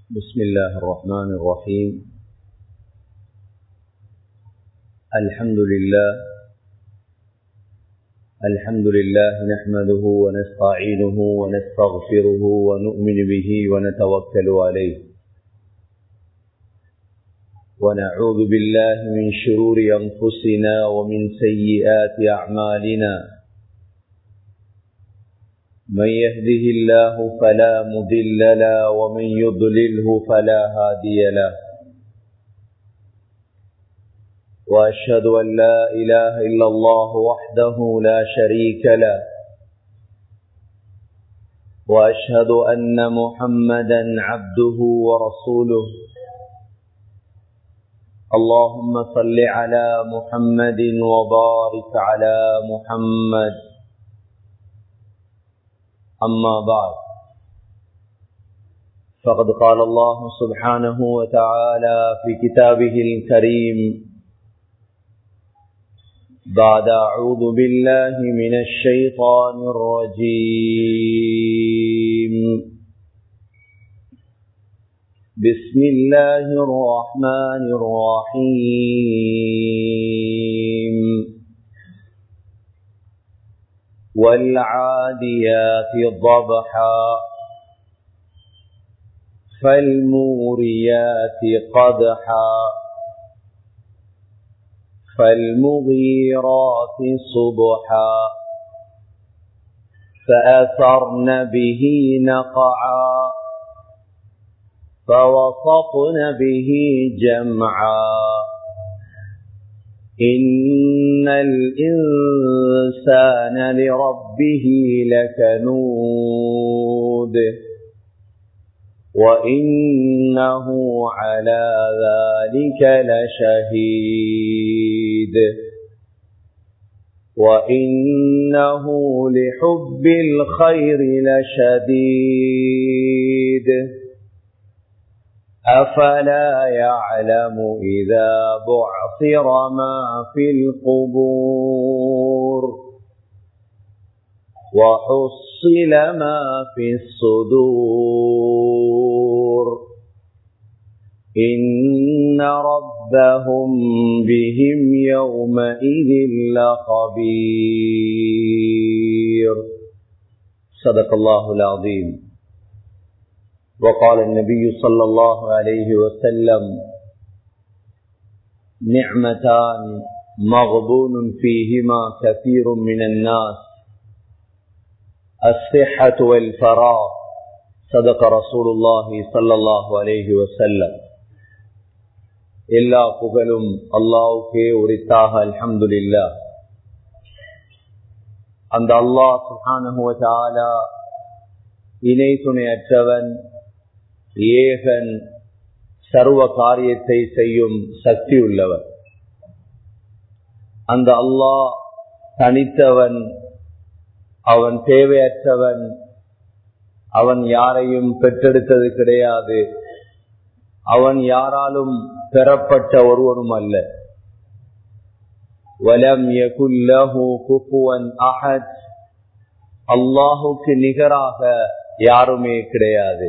بسم الله الرحمن الرحيم الحمد لله الحمد لله نحمده ونستعينه ونستغفره ونؤمن به ونتوكل عليه ونعوذ بالله من شرور أنفسنا ومن سيئات أعمالنا من يهده الله فلا مضل له ومن يضلله فلا هادي له وأشهد أن لا إله إلا الله وحده لا شريك له وأشهد أن محمدا عبده ورسوله اللهم صل على محمد وبارك على محمد أما بعد فقد قال الله سبحانه وتعالى في كتابه الكريم بعد أعوذ بالله من الشيطان الرجيم بسم الله الرحمن الرحيم والعاديات ضبحا فالموريات قدحا فالمغيرات صبحا فأثرن به نقعا فوسطن به جمعا إن الإنسان لربه لكنود وإنه على ذلك لشهيد وإنه لحب الخير لشديد أفلا يعلم إذا بعثر ما في القبور وحصل ما في الصدور إن ربهم بهم يومئذ لخبير صدق الله العظيم وقال النبي صلى الله عليه وسلم نعمتان مغبون فيهما كثير من الناس الصحة والفراغ صدق رسول الله صلى الله عليه وسلم எல்லா புகழும் அல்லாவுக்கே உரித்தாக அல்ஹம்துலில்லா அந்த அல்லாஹ் சுஹானுவ இணை துணையற்றவன் ஏகன் சர்வ காரியத்தை செய்யும் சக்தி உள்ளவன் அந்த அல்லாஹ் தனித்தவன் அவன் தேவையற்றவன் அவன் யாரையும் பெற்றெடுத்தது கிடையாது அவன் யாராலும் பெறப்பட்ட ஒருவனும் அல்ல வலம் யகுல்லஹு குஃபுவன் அஹத் அல்லாஹுக்கு நிகராக யாருமே கிடையாது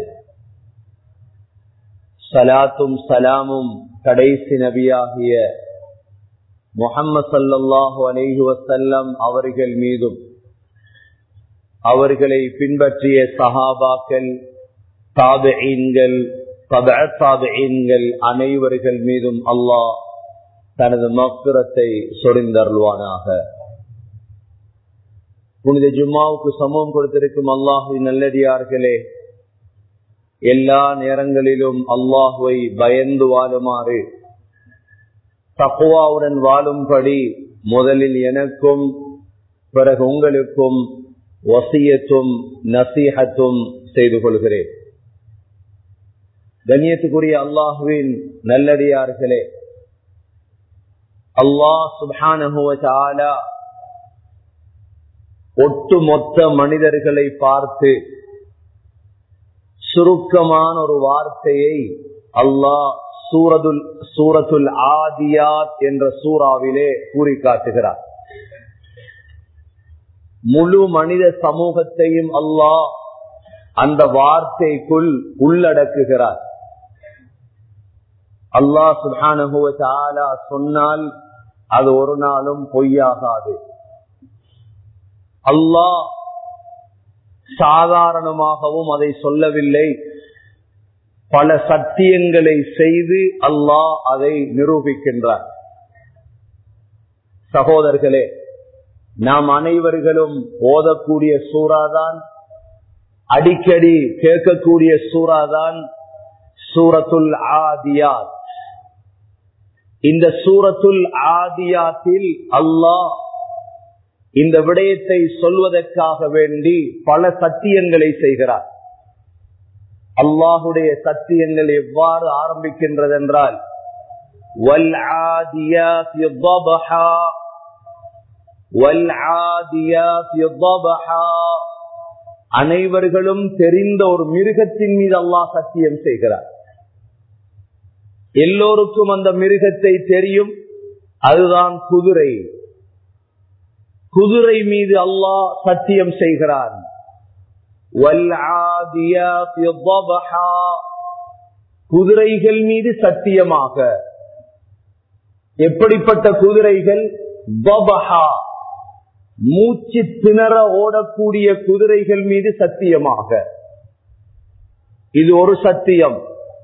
சலாத்தும் சலாமும் கடைசி நபியாகிய முகம்மது சல்லாஹு அலைஹு வசல்லம் அவர்கள் மீதும் அவர்களை பின்பற்றிய சஹாபாக்கள் தாபெயின்கள் தாபெயின்கள் அனைவர்கள் மீதும் அல்லாஹ் தனது மக்குரத்தை சொரிந்தருள்வானாக புனித ஜும்மாவுக்கு சமூகம் கொடுத்திருக்கும் அல்லாஹுவின் நல்லடியார்களே எல்லா நேரங்களிலும் அல்லாஹுவை பயந்து வாழுமாறு தக்குவாவுடன் வாழும்படி முதலில் எனக்கும் பிறகு உங்களுக்கும் வசியத்தும் நசீகத்தும் செய்து கொள்கிறேன் கண்ணியத்துக்குரிய அல்லாஹுவின் நல்லடியார்களே அல்லாஹ் சுபானுவ ஒட்டுமொத்த மனிதர்களை பார்த்து சுருக்கமான ஒரு வார்த்தையை அல்லாஹ் சூரதுல் சூரத்துல் ஆதியாத் என்ற சூறாவிலே கூறி காட்டுகிறார் முழு மனித சமூகத்தையும் அல்லாஹ் அந்த வார்த்தைக்குள் உள்ளடக்குகிறார் அல்லாஹ் சுபானுவ சொன்னால் அது ஒரு நாளும் பொய்யாகாது அல்லாஹ் சாதாரணமாகவும் அதை சொல்லவில்லை பல சத்தியங்களை செய்து அல்லாஹ் அதை நிரூபிக்கின்றார் சகோதரர்களே நாம் அனைவர்களும் ஓதக்கூடிய சூறாதான் அடிக்கடி கேட்கக்கூடிய சூறாதான் சூரத்துல் ஆதியாத் இந்த சூரத்துல் ஆதியாத்தில் அல்லாஹ் இந்த விடயத்தை சொல்வதற்காக வேண்டி பல சத்தியங்களை செய்கிறார் அல்லாஹுடைய சத்தியங்கள் எவ்வாறு ஆரம்பிக்கின்றது என்றால் அனைவர்களும் தெரிந்த ஒரு மிருகத்தின் மீது அல்லாஹ் சத்தியம் செய்கிறார் எல்லோருக்கும் அந்த மிருகத்தை தெரியும் அதுதான் குதிரை குதிரை மீது அல்லாஹ் சத்தியம் செய்கிறான் குதிரைகள் மீது சத்தியமாக எப்படிப்பட்ட குதிரைகள் மூச்சு திணற ஓடக்கூடிய குதிரைகள் மீது சத்தியமாக இது ஒரு சத்தியம்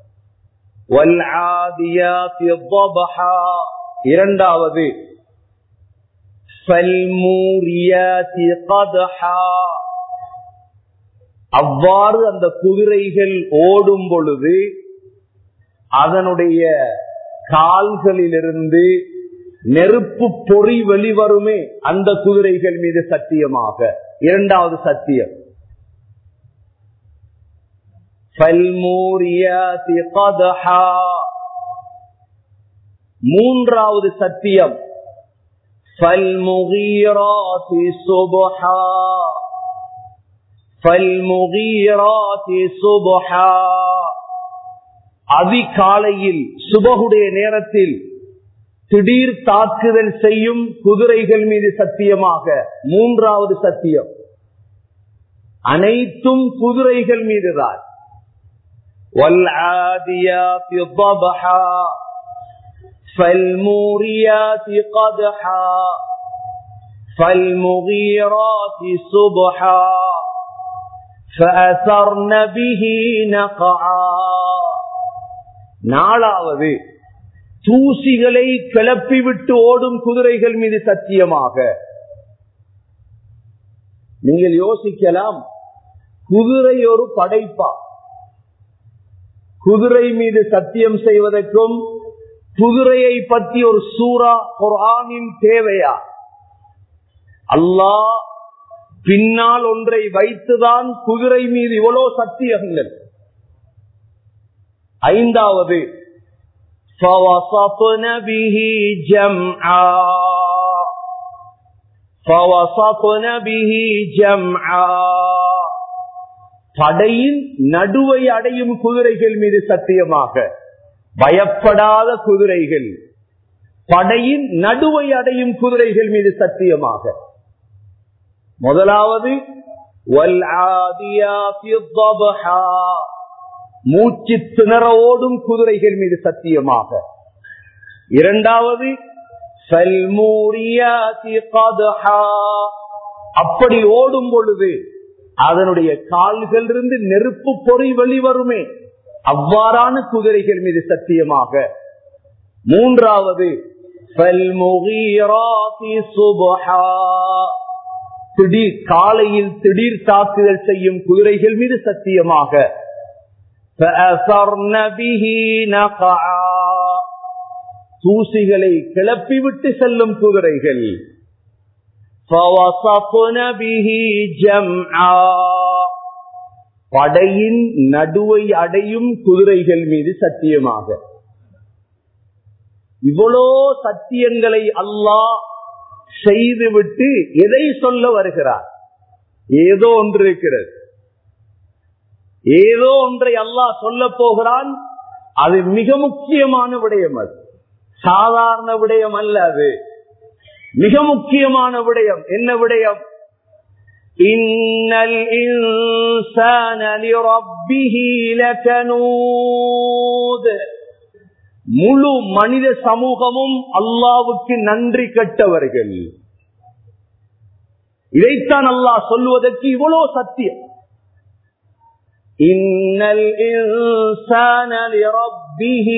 இரண்டாவது அவ்வாறு அந்த குதிரைகள் ஓடும் பொழுது அதனுடைய கால்களிலிருந்து நெருப்பு பொறி வெளிவருமே அந்த குதிரைகள் மீது சத்தியமாக இரண்டாவது சத்தியம் மூன்றாவது சத்தியம் فالمغيرات صبحا فالمغيرات صبحا அதிகாலையில் சுபகுடைய நேரத்தில் திடீர் தாக்குதல் செய்யும் குதிரைகள் மீது சத்தியமாக மூன்றாவது சத்தியம் அனைத்தும் குதிரைகள் மீதுதான் والعاديات ضبحا فالموريات قدحا فالمغيرات صبحا فأثرن به نقعا நாலாவது தூசிகளை கிளப்பிவிட்டு ஓடும் குதிரைகள் மீது சத்தியமாக நீங்கள் யோசிக்கலாம் குதிரை ஒரு படைப்பா குதிரை மீது சத்தியம் செய்வதற்கும் குதிரையை பற்றி ஒரு சூறா ஒரு ஆணின் தேவையா அல்லாஹ் பின்னால் ஒன்றை வைத்துதான் குதிரை மீது இவ்வளவு சத்தியங்கள் ஐந்தாவது فوسطن به جمعا فوسطن به جمعا படையின் நடுவை அடையும் குதிரைகள் மீது சத்தியமாக பயப்படாத குதிரைகள் படையின் நடுவை அடையும் குதிரைகள் மீது சத்தியமாக முதலாவது மூச்சு திணற ஓடும் குதிரைகள் மீது சத்தியமாக இரண்டாவது அப்படி ஓடும் பொழுது அதனுடைய கால்கள் இருந்து நெருப்பு பொறி வெளிவருமே அவ்வாறான குதிரைகள் மீது சத்தியமாக மூன்றாவது திடீர் காலையில் திடீர் தாக்குதல் செய்யும் குதிரைகள் மீது சத்தியமாக தூசிகளை கிளப்பிவிட்டு செல்லும் குதிரைகள் படையின் நடுவை அடையும் குதிரைகள் மீது சத்தியமாக இவ்வளோ சத்தியங்களை அல்லாஹ் செய்துவிட்டு எதை சொல்ல வருகிறார் ஏதோ ஒன்று இருக்கிறது ஏதோ ஒன்றை அல்லாஹ் சொல்ல போகிறான் அது மிக முக்கியமான விடயம் அது சாதாரண விடயம் அல்ல அது மிக முக்கியமான விடயம் என்ன விடயம் இன்னல் இன்சான லிரப்பிஹி லகனூத் முழு மனித சமூகமும் அல்லாவுக்கு நன்றி கட்டவர்கள் இதைத்தான் அல்லாஹ் சொல்லுவதற்கு இவ்வளவு சத்தியம் இன்னல் இன்சான லிரப்பிஹி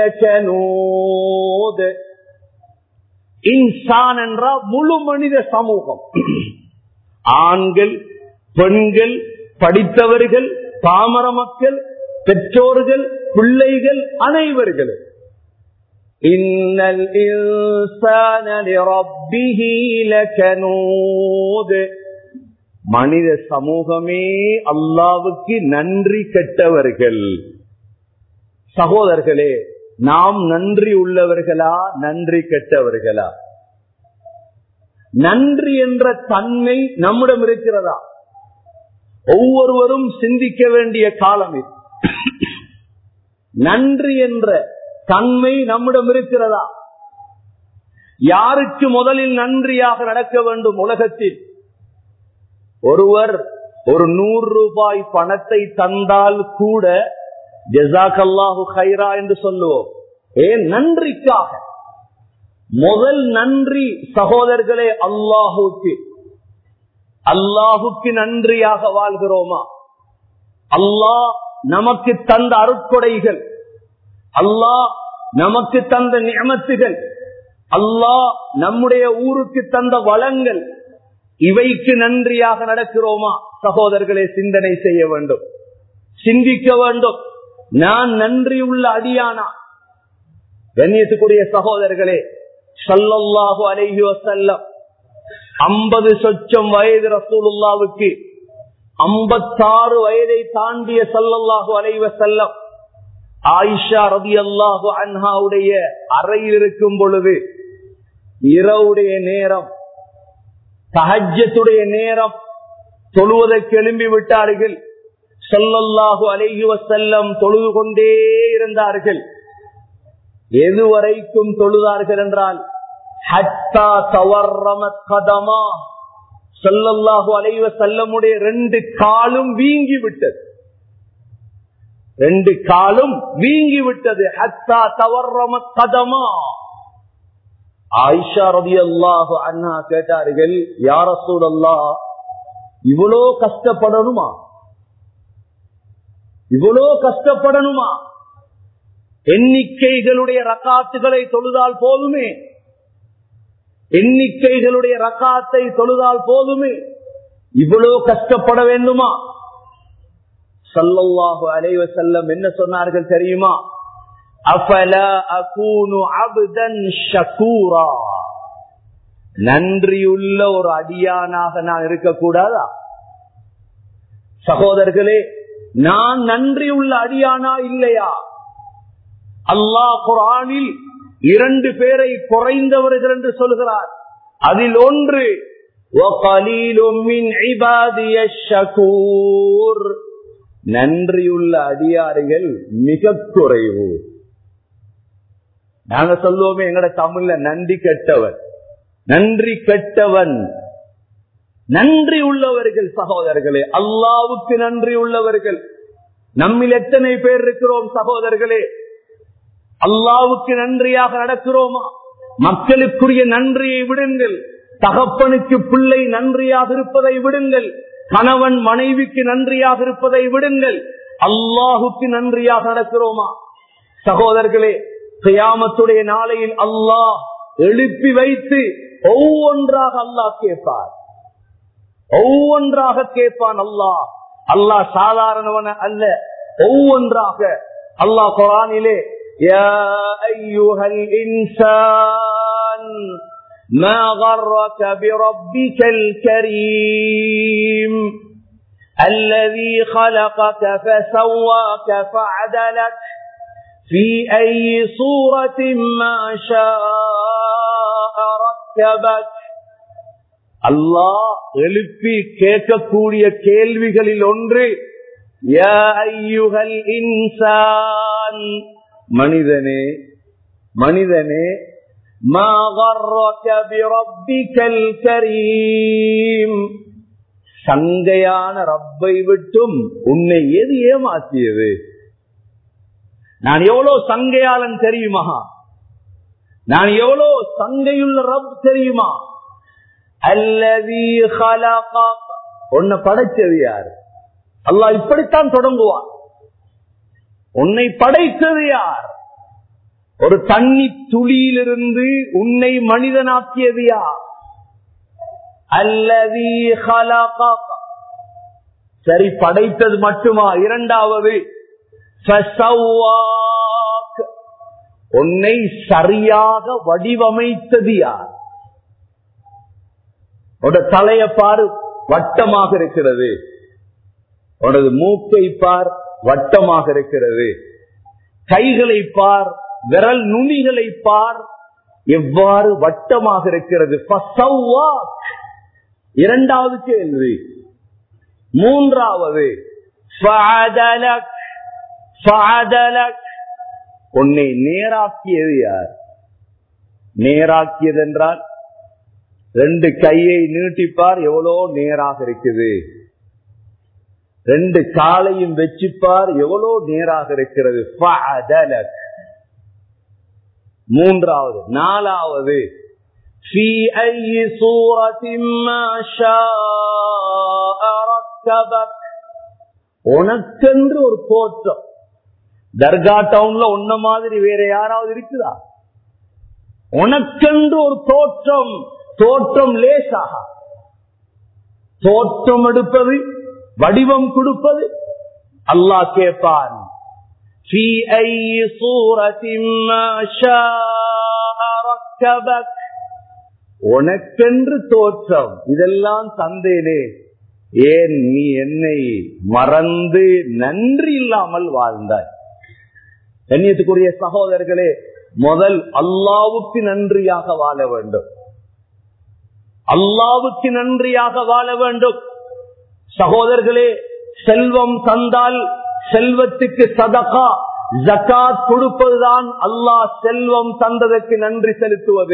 லகனூத் இன்சான் என்றால் முழு மனித சமூகம் ஆண்கள் பெண்கள் படித்தவர்கள் பாமர மக்கள் பெற்றோர்கள் பிள்ளைகள் அனைவர்களும் இன்னல் இன்சான லிரப்பிஹி லகனூத் மனித சமூகமே அல்லாவுக்கு நன்றி கெட்டவர்கள் சகோதரர்களே நாம் நன்றி உள்ளவர்களா நன்றி கெட்டவர்களா நன்றி என்ற தன்மை நம்மிடம் இருக்கிறதா ஒவ்வொருவரும் சிந்திக்க வேண்டிய காலம் இது நன்றி என்ற தன்மை நம்மிடம் இருக்கிறதா யாருக்கு முதலில் நன்றியாக நடக்க வேண்டும் உலகத்தில் ஒருவர் ஒரு நூறு ரூபாய் பணத்தை தந்தால் கூட ஜசாக்கல்லாஹு ஹைரா என்று சொல்லுவோம் ஏன் நன்றிக்காக முதல் நன்றி சகோதரர்களே அல்லாஹுக்கு அல்லாஹுக்கு நன்றியாக வாழ்கிறோமா அல்லாஹ் நமக்கு தந்த அருட்கொடைகள் அல்லாஹ் நமக்கு தந்த நியமத்துகள் அல்லாஹ் நம்முடைய ஊருக்கு தந்த வளங்கள் இவைக்கு நன்றியாக நடக்கிறோமா சகோதரர்களே சிந்தனை செய்ய வேண்டும் சிந்திக்க வேண்டும் நான் நன்றியுள்ள அடியானா கண்ணியத்துக்குரிய சகோதரர்களே சல்லல்லாஹு அலைஹி வசல்லம் ஐம்பது சொச்சம் வயது ரசூலுல்லாவுக்கு ஐம்பத்தாறு வயதை தாண்டிய சல்லல்லாஹு அலைவ செல்லம் ஆயிஷா ரதி அல்லாஹு அன்ஹாவுடைய அறையில் இருக்கும் பொழுது இரவுடைய நேரம் சஹஜத்துடைய நேரம் தொழுவதற்கு எழும்பி விட்டார்கள் சொல்லல்லாஹு அலைஹி வசல்லம் தொழுது கொண்டே இருந்தார்கள் எதுவரைக்கும் தொழுதார்கள் என்றால் ஹத்தா தவறமத் கதமா சொல்லல்லாஹு அலைவ செல்லமுடைய ரெண்டு காலும் வீங்கி விட்டது ரெண்டு காலும் வீங்கி விட்டது ஹத்தா தவறமத் கதமா ஆயிஷா ரவி அல்லாஹு அண்ணா கேட்டார்கள் யார சூழல்லா இவ்வளோ கஷ்டப்படணுமா இவ்வளோ கஷ்டப்படணுமா எண்ணிக்கைகளுடைய ரக்காத்துகளை தொழுதால் போதுமே எண்ணிக்கைகளுடைய ரக்காத்தை தொழுதால் போதுமே இவ்வளவு கஷ்டப்பட வேண்டுமா சல்லல்லாஹு அலைவ செல்லம் என்ன சொன்னார்கள் தெரியுமா அஃபல அகூனு அபுதன் ஷகூரா நன்றியுள்ள ஒரு அடியானாக நான் இருக்கக்கூடாதா சகோதரர்களே நான் நன்றியுள்ள அடியானா இல்லையா அல்லாஹ் குரானில் இரண்டு பேரை குறைந்தவர்கள் என்று சொல்கிறார் அதில் ஒன்று நன்றியுள்ள அடியாறுகள் மிக குறைவு நாங்க சொல்லுவோமே எங்கட தமிழ்ல நன்றி கெட்டவன் நன்றி கெட்டவன் நன்றி உள்ளவர்கள் சகோதரர்களே அல்லாவுக்கு நன்றி உள்ளவர்கள் நம்மில் எத்தனை பேர் இருக்கிறோம் சகோதரர்களே அல்லாவுக்கு நன்றியாக நடக்கிறோமா மக்களுக்குரிய நன்றியை விடுங்கள் தகப்பனுக்கு பிள்ளை நன்றியாக இருப்பதை விடுங்கள் கணவன் மனைவிக்கு நன்றியாக இருப்பதை விடுங்கள் அல்லாஹுக்கு நன்றியாக நடக்கிறோமா சகோதரர்களே கியாமத்துடைய நாளையில் அல்லாஹ் எழுப்பி வைத்து ஒவ்வொன்றாக அல்லாஹ் கேட்பார் ஒவ்வொன்றாக கேட்பான் அல்லாஹ் அல்லாஹ் சாதாரணவன அல்ல ஒவ்வொன்றாக அல்லாஹ் குரானிலே يا أيها الإنسان ما غرك بربك الكريم الذي خلقك فسواك فعدلك في أي صورة ما شاء ركبك அல்லாஹ் எழுப்பி கேட்கக்கூடிய கேள்விகளில் ஒன்று இன்சான் மனிதனே மனிதனே சங்கையான ரப்பை விட்டும் உன்னை எது ஏமாற்றியது நான் எவ்வளவு சங்கையாளன் தெரியுமா நான் எவ்வளவு சங்கையுள்ள ரப் தெரியுமா அல்லதி உன்னை படைச்சது யார் அல்லாஹ் இப்படித்தான் தொடங்குவார் உன்னை படைத்தது யார் ஒரு தண்ணி துளியிலிருந்து உன்னை மனிதனாக்கியது யார் அல்லதி சரி படைத்தது மட்டுமா இரண்டாவது உன்னை சரியாக வடிவமைத்தது யார் உன்னோட தலைய பாரு வட்டமாக இருக்கிறது உனது மூக்கை பார் வட்டமாக இருக்கிறது கைகளை பார் விரல் நுனிகளை பார் எவ்வாறு வட்டமாக இருக்கிறது இரண்டாவது கேள்வி மூன்றாவது உன்னை நேராக்கியது யார் நேராக்கியது என்றால் ரெண்டு கையை நீட்டிப்பார் எவ்வளோ நேராக இருக்குது ரெண்டு காலையும் வச்சுப்பார் எவ்வளோ நேராக இருக்கிறது மூன்றாவது நாலாவது உனக்கென்று ஒரு தோற்றம் தர்கா டவுன்ல உன்ன மாதிரி வேற யாராவது இருக்குதா உனக்கென்று ஒரு தோற்றம் தோற்றம் லேசாக தோற்றம் எடுப்பது வடிவம் கொடுப்பது அல்லாஹ் கேட்பான் உனக்கென்று தோற்றம் இதெல்லாம் தந்தேனே ஏன் நீ என்னை மறந்து நன்றி இல்லாமல் வாழ்ந்தாய் கண்ணியத்துக்குரிய சகோதரர்களே முதல் அல்லாவுக்கு நன்றியாக வாழ வேண்டும் அல்லாவுக்கு நன்றியாக வாழ வேண்டும் சகோதரர்களே செல்வம் தந்தால் செல்வத்துக்கு சதகா ஜக்காத் கொடுப்பதுதான் அல்லாஹ் செல்வம் தந்ததற்கு நன்றி செலுத்துவது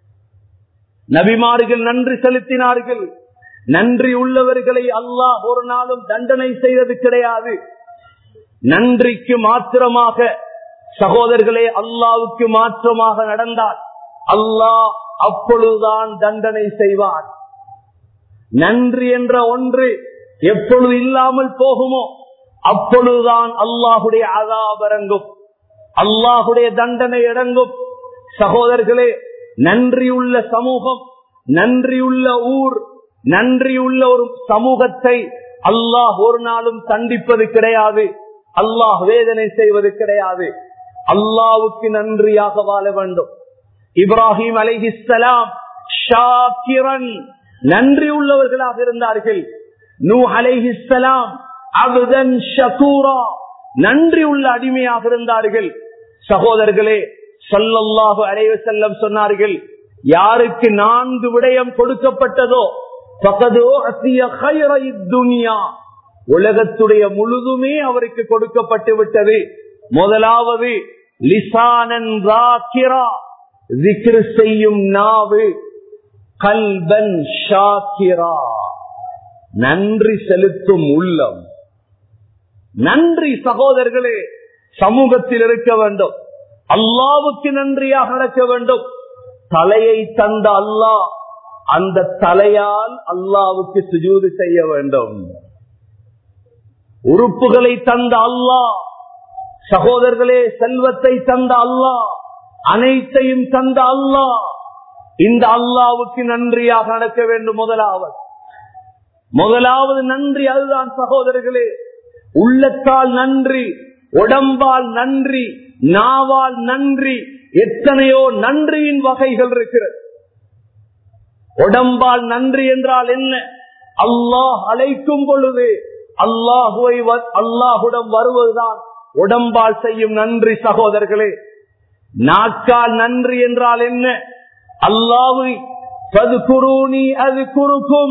நபிமார்கள் நன்றி செலுத்தினார்கள் நன்றி உள்ளவர்களை அல்லாஹ் ஒரு நாளும் தண்டனை செய்தது கிடையாது நன்றிக்கு மாத்திரமாக சகோதரர்களே அல்லாவுக்கு மாற்றமாக நடந்தால் அல்லாஹ் அப்பொழுதுதான் தண்டனை செய்வார் நன்றி என்ற ஒன்று எப்பொழுது இல்லாமல் போகுமோ அப்பொழுதுதான் அல்லாஹுடைய அதாபரங்கும் அல்லாஹுடைய தண்டனை இறங்கும் சகோதரர்களே நன்றியுள்ள சமூகம் நன்றியுள்ள ஊர் நன்றியுள்ள ஒரு சமூகத்தை அல்லாஹ் ஒரு நாளும் தண்டிப்பது கிடையாது அல்லாஹ் வேதனை செய்வது கிடையாது அல்லாவுக்கு நன்றியாக வாழ வேண்டும் இப்ராஹிம் அலைஹிஸ்லாம் ஷாக்கிரன் நன்றி உள்ளவர்களாக இருந்தார்கள் நூ அலைஹிஸ்லாம் அபுதன் ஷகூரா நன்றி உள்ள அடிமையாக இருந்தார்கள் சகோதரர்களே சொல்லல்லாஹு அலைவ செல்லம் சொன்னார்கள் யாருக்கு நான்கு விடயம் கொடுக்கப்பட்டதோ பக்கதோ அசிய துனியா உலகத்துடைய முழுதுமே அவருக்கு கொடுக்கப்பட்டு விட்டது முதலாவது லிசானன் ராக்கிரா ஜிக்ரு செய்யும் நாவு கல்பன் ஷாக்கிரா நன்றி செலுத்தும் உள்ளம் நன்றி சகோதரர்களே சமூகத்தில் இருக்க வேண்டும் அல்லாவுக்கு நன்றியாக நடக்க வேண்டும் தலையை தந்த அல்லாஹ் அந்த தலையால் அல்லாவுக்கு சுஜூது செய்ய வேண்டும் உறுப்புகளை தந்த அல்லாஹ் சகோதரர்களே செல்வத்தை தந்த அல்லாஹ் அனைத்தையும் தந்த அல்லாஹ் இந்த அல்லாவுக்கு நன்றியாக நடக்க வேண்டும் முதலாவது முதலாவது நன்றி அதுதான் சகோதரர்களே உள்ளத்தால் நன்றி உடம்பால் நன்றி நாவால் நன்றி எத்தனையோ நன்றியின் வகைகள் இருக்கிறது உடம்பால் நன்றி என்றால் என்ன அல்லாஹ் அழைக்கும் பொழுது அல்லாஹுவை அல்லாஹுடன் வருவதுதான் உடம்பால் செய்யும் நன்றி சகோதரர்களே நாக்கால் நன்றி என்றால் என்ன அல்லாஹு பதுகுருனி அது குறுக்கும்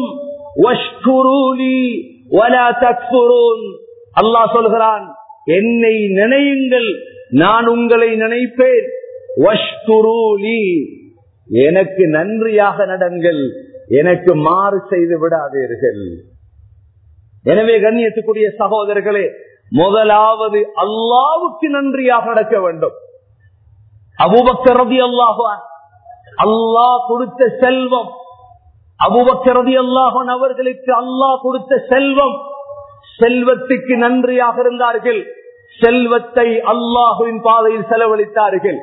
அல்லாஹ் சொல்கிறான் என்னை நினையுங்கள் நான் உங்களை நினைப்பேன் எனக்கு நன்றியாக நடங்கள் எனக்கு மாறு செய்து விடாதீர்கள் எனவே கண்ணியத்துக்குரிய சகோதரர்களே முதலாவது அல்லாவுக்கு நன்றியாக நடக்க வேண்டும் அபுபக்கரதி அல்லாஹான் அல்லாஹ் கொடுத்த செல்வம் அபுபக்கரதி அல்லாஹன் அவர்களுக்கு அல்லாஹ் கொடுத்த செல்வம் செல்வத்துக்கு நன்றியாக இருந்தார்கள் செல்வத்தை அல்லாஹுவின் பாதையில் செலவழித்தார்கள்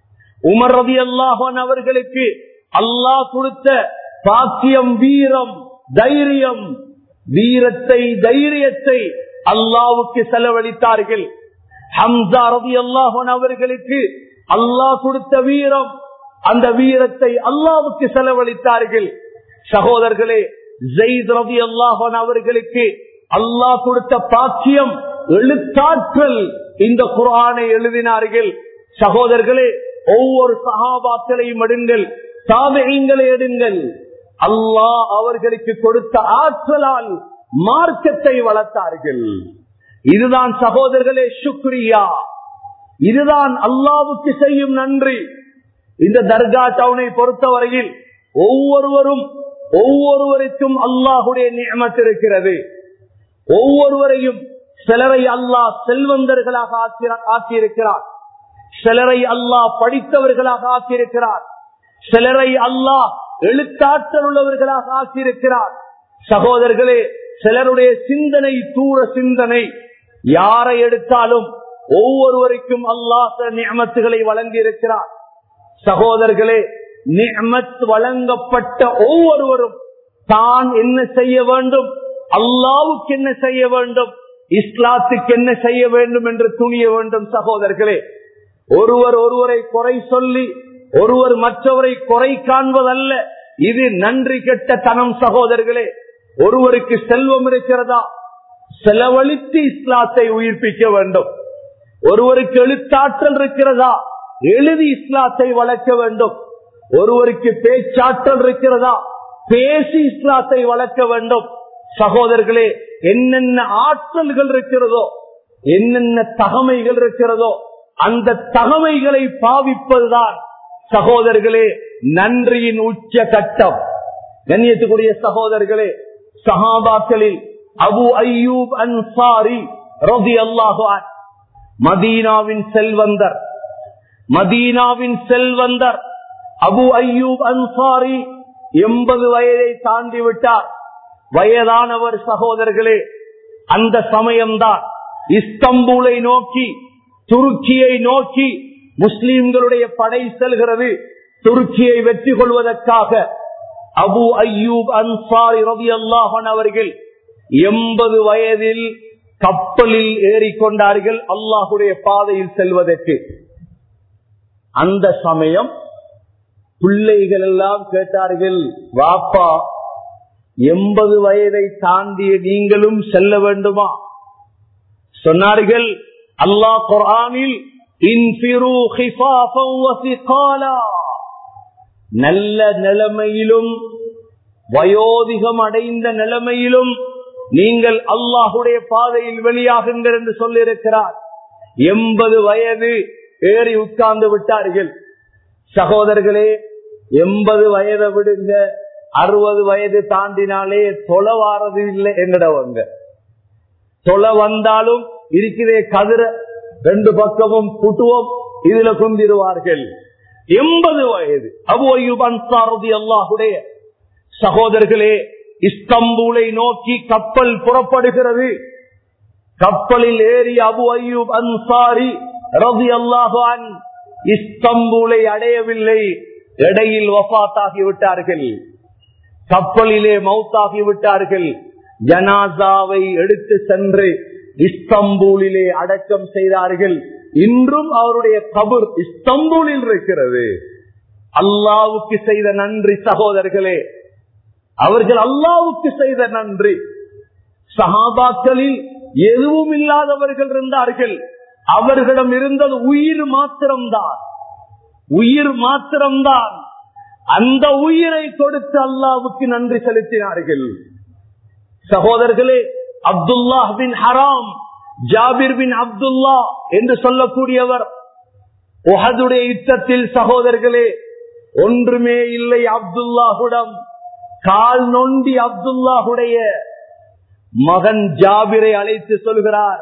உமர் ரதி அல்லாஹன் அவர்களுக்கு அல்லாஹ் கொடுத்த பாக்கியம் வீரம் தைரியம் வீரத்தை தைரியத்தை அல்லாவுக்கு செலவழித்தார்கள் ஹம்சா ரதி அல்லாஹன் அவர்களுக்கு அல்லாஹ் கொடுத்த வீரம் அந்த வீரத்தை அல்லாவுக்கு செலவழித்தார்கள் சகோதரர்களே ஜெயித் ரவி அல்லாஹன் அவர்களுக்கு அல்லாஹ் கொடுத்த பாக்கியம் எழுத்தாற்றல் இந்த குரானை எழுதினார்கள் சகோதரர்களே ஒவ்வொரு சகாபாக்களையும் எடுங்கள் தாவகங்களை எடுங்கள் அல்லாஹ் அவர்களுக்கு கொடுத்த ஆற்றலால் மார்க்கத்தை வளர்த்தார்கள் இதுதான் சகோதரர்களே சுக்ரியா இதுதான் அல்லாவுக்கு செய்யும் நன்றி இந்த தர்கா டவுனை பொறுத்தவரையில் ஒவ்வொருவரும் ஒவ்வொருவருக்கும் அல்லாஹுடைய நியமத்து இருக்கிறது ஒவ்வொருவரையும் சிலரை அல்லாஹ் செல்வந்தர்களாக ஆக்கியிருக்கிறார் சிலரை அல்லாஹ் படித்தவர்களாக ஆக்கியிருக்கிறார் சிலரை அல்லாஹ் எழுத்தாற்றல் உள்ளவர்களாக ஆக்கியிருக்கிறார் சகோதரர்களே சிலருடைய சிந்தனை தூர சிந்தனை யாரை எடுத்தாலும் ஒவ்வொருவருக்கும் அல்லாஹ் நியமத்துகளை வழங்கி இருக்கிறார் சகோதரர்களே நியமத் வழங்கப்பட்ட ஒவ்வொருவரும் தான் என்ன செய்ய வேண்டும் அல்லாவுக்கு என்ன செய்ய வேண்டும் இஸ்லாத்துக்கு என்ன செய்ய வேண்டும் என்று துணிய வேண்டும் சகோதரர்களே ஒருவர் ஒருவரை குறை சொல்லி ஒருவர் மற்றவரை குறை காண்பதல்ல இது நன்றி கெட்ட தனம் சகோதரர்களே ஒருவருக்கு செல்வம் இருக்கிறதா செலவழித்து இஸ்லாத்தை உயிர்ப்பிக்க வேண்டும் ஒருவருக்கு எழுத்தாற்றல் இருக்கிறதா எழுதி இஸ்லாத்தை வளர்க்க வேண்டும் ஒருவருக்கு பேச்சாற்றல் இருக்கிறதா பேசி இஸ்லாத்தை வளர்க்க வேண்டும் சகோதரர்களே என்னென்ன ஆற்றல்கள் இருக்கிறதோ என்னென்ன தகமைகள் இருக்கிறதோ அந்த தகமைகளை பாவிப்பதுதான் சகோதரர்களே நன்றியின் உச்ச கட்டம் கண்ணியத்துக்குரிய சகோதரர்களே சஹாபாக்களில் அபு ஐயூப் அன்சாரி ரவி அல்லாஹான் மதீனாவின் செல்வந்தர் மதீனாவின் செல்வந்தர் அபு ஐயூப் அன்சாரி எண்பது வயதை தாண்டி விட்டார் வயதானவர் சகோதரர்களே அந்த சமயம்தான் இஸ்தம்பூலை நோக்கி துருக்கியை நோக்கி முஸ்லிம்களுடைய படை செல்கிறது துருக்கியை வெற்றி கொள்வதற்காக அபு ஐயூப் அன்சாரி ரவி அல்லாஹன் அவர்கள் எண்பது வயதில் கப்பலில் ஏறிக்கொண்டார்கள் அல்லாஹுடைய பாதையில் செல்வதற்கு அந்த சமயம் பிள்ளைகள் எல்லாம் கேட்டார்கள் வாப்பா எண்பது வயதை தாண்டிய நீங்களும் செல்ல வேண்டுமா சொன்னார்கள் அல்லாஹ் குரானில் நல்ல நிலைமையிலும் வயோதிகம் அடைந்த நிலைமையிலும் நீங்கள் அல்லாஹுடைய பாதையில் வெளியாகுங்கள் என்று சொல்லியிருக்கிறார் எண்பது வயது ஏறி உட்கார்ந்து விட்டார்கள் சகோதரர்களே எண்பது வயதை விடுங்க அறுபது வயது தாண்டினாலே தொலை வாரது இல்லை என்னடவங்க தொலை வந்தாலும் இருக்கிறே கதிர ரெண்டு பக்கமும் புட்டுவோம் இதுல குந்திருவார்கள் எண்பது வயது அபு அய்யூப் அன்சாரதி அல்லாஹுடைய சகோதரர்களே இஸ்தம்பூலை நோக்கி கப்பல் புறப்படுகிறது கப்பலில் ஏறி அபு அய்யூப் அன்சாரி ரவி அல்லாஹான் இஸ்தம்பூலை அடையவில்லை இடையில் வபாத்தாகி விட்டார்கள் கப்பலிலே மௌத்தாகி விட்டார்கள் ஜனாசாவை எடுத்து சென்று இஸ்தம்பூலிலே அடக்கம் செய்தார்கள் இன்றும் அவருடைய கபர் இஸ்தம்பூலில் இருக்கிறது அல்லாவுக்கு செய்த நன்றி சகோதரர்களே அவர்கள் அல்லாவுக்கு செய்த நன்றி சகாபாக்களில் எதுவும் இல்லாதவர்கள் இருந்தார்கள் அவர்களிடம் இருந்தது உயிர் மாத்திரம்தான் உயிர் மாத்திரம்தான் அந்த உயிரை கொடுத்து அல்லாவுக்கு நன்றி செலுத்தினார்கள் சகோதரர்களே அப்துல்லா பின் ஹராம் ஜாபிர் பின் அப்துல்லா என்று சொல்லக்கூடியவர் உஹதுடைய யுத்தத்தில் சகோதரர்களே ஒன்றுமே இல்லை அப்துல்லாஹுடம் கால் நொண்டி அப்துல்லாஹுடைய மகன் ஜாபிரை அழைத்து சொல்கிறார்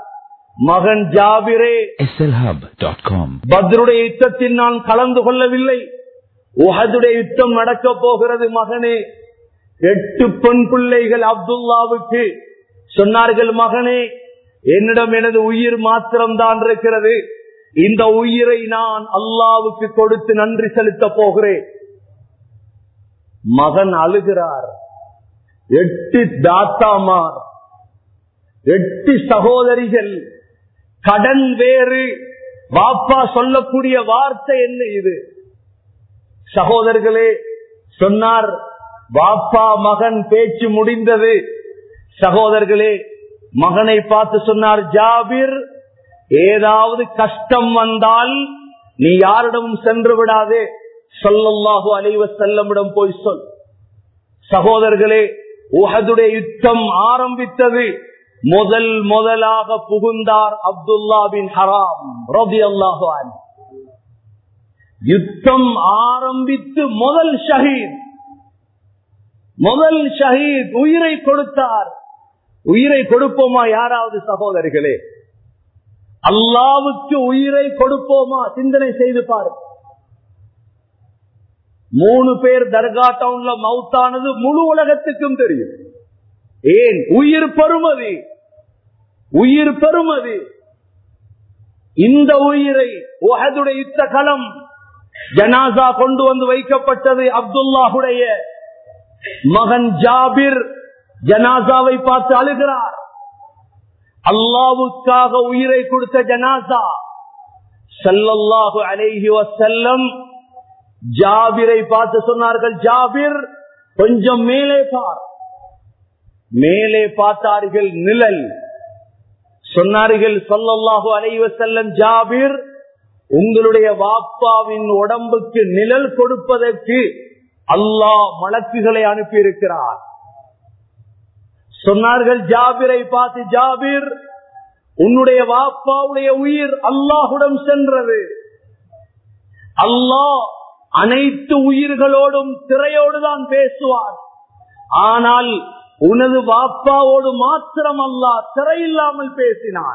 மகன் ஜாபிரே slhub.com. பத்ருடைய யுத்தத்தில் நான் கலந்து கொள்ளவில்லை உஹதுடைய யுத்தம் நடக்க போகிறது மகனே எட்டு பெண் பிள்ளைகள் அப்துல்லாவுக்கு சொன்னார்கள் மகனே என்னிடம் எனது உயிர் மாத்திரம்தான் இருக்கிறது இந்த உயிரை நான் அல்லாவுக்கு கொடுத்து நன்றி செலுத்த போகிறேன் மகன் அழுகிறார் எட்டு தாத்தாமார் எட்டு சகோதரிகள் கடன் வேறு வாப்பா சொல்லக்கூடிய வார்த்தை என்ன இது சகோதரர்களே சொன்னார் வாப்பா மகன் பேச்சு முடிந்தது சகோதரர்களே மகனை பார்த்து சொன்னார் ஜாபிர் ஏதாவது கஷ்டம் வந்தால் நீ யாரிடமும் சென்று விடாதே சொல்லல்லாஹு அலைவ செல்லமிடம் போய் சொல் சகோதரர்களே உஹதுடைய யுத்தம் ஆரம்பித்தது முதல் முதலாக புகுந்தார் அப்துல்லா பின் ஹராம் ரபி அல்லாஹான் யுத்தம் ஆரம்பித்து முதல் ஷஹீத் முதல் ஷஹீத் உயிரை கொடுத்தார் உயிரை கொடுப்போமா யாராவது சகோதரிகளே அல்லாவுக்கு உயிரை கொடுப்போமா சிந்தனை செய்து பாரு மூணு பேர் தர்கா டவுன்ல மவுத்தானது முழு உலகத்துக்கும் தெரியும் ஏன் உயிர் பெறுமதி உயிர் பெறுமதி இந்த உயிரை உஹதுடைய யுத்த களம் ஜனாசா கொண்டு வந்து வைக்கப்பட்டது அப்துல்லாஹுடைய மகன் ஜாபிர் ஜனாசாவை பார்த்து அழுகிறார் அல்லாவுக்காக உயிரை கொடுத்த ஜனாசா சல்லல்லாஹு அலைஹி வசல்லம் ஜாபிரை பார்த்து சொன்னார்கள் ஜாபிர் கொஞ்சம் மேலே பார் மேலே பார்த்தார்கள் நிழல் சொன்னார்கள் சொல்லல்லாஹு அலைவ செல்லம் ஜாபிர் உங்களுடைய வாப்பாவின் உடம்புக்கு நிழல் கொடுப்பதற்கு அல்லாஹ் மலக்குகளை அனுப்பியிருக்கிறார் சொன்னார்கள் ஜாபிரை பார்த்து ஜாபிர் உன்னுடைய வாப்பாவுடைய உயிர் அல்லாஹுடன் சென்றது அல்லாஹ் அனைத்து உயிர்களோடும் திரையோடு தான் பேசுவார் ஆனால் உனது வாப்பாவோடு மாத்திரம் அல்லா திரையில்லாமல் பேசினான்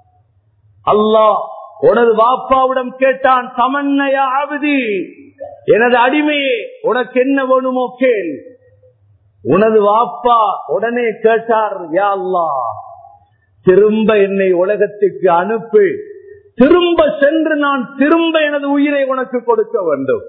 அல்லாஹ் உனது வாப்பாவிடம் கேட்டான் தமன்னையா ஆகுதி எனது அடிமையே உனக்கு என்ன வேணுமோ கேள் உனது வாப்பா உடனே கேட்டார் யா அல்லா திரும்ப என்னை உலகத்துக்கு அனுப்பு திரும்ப சென்று நான் திரும்ப எனது உயிரை உனக்கு கொடுக்க வேண்டும்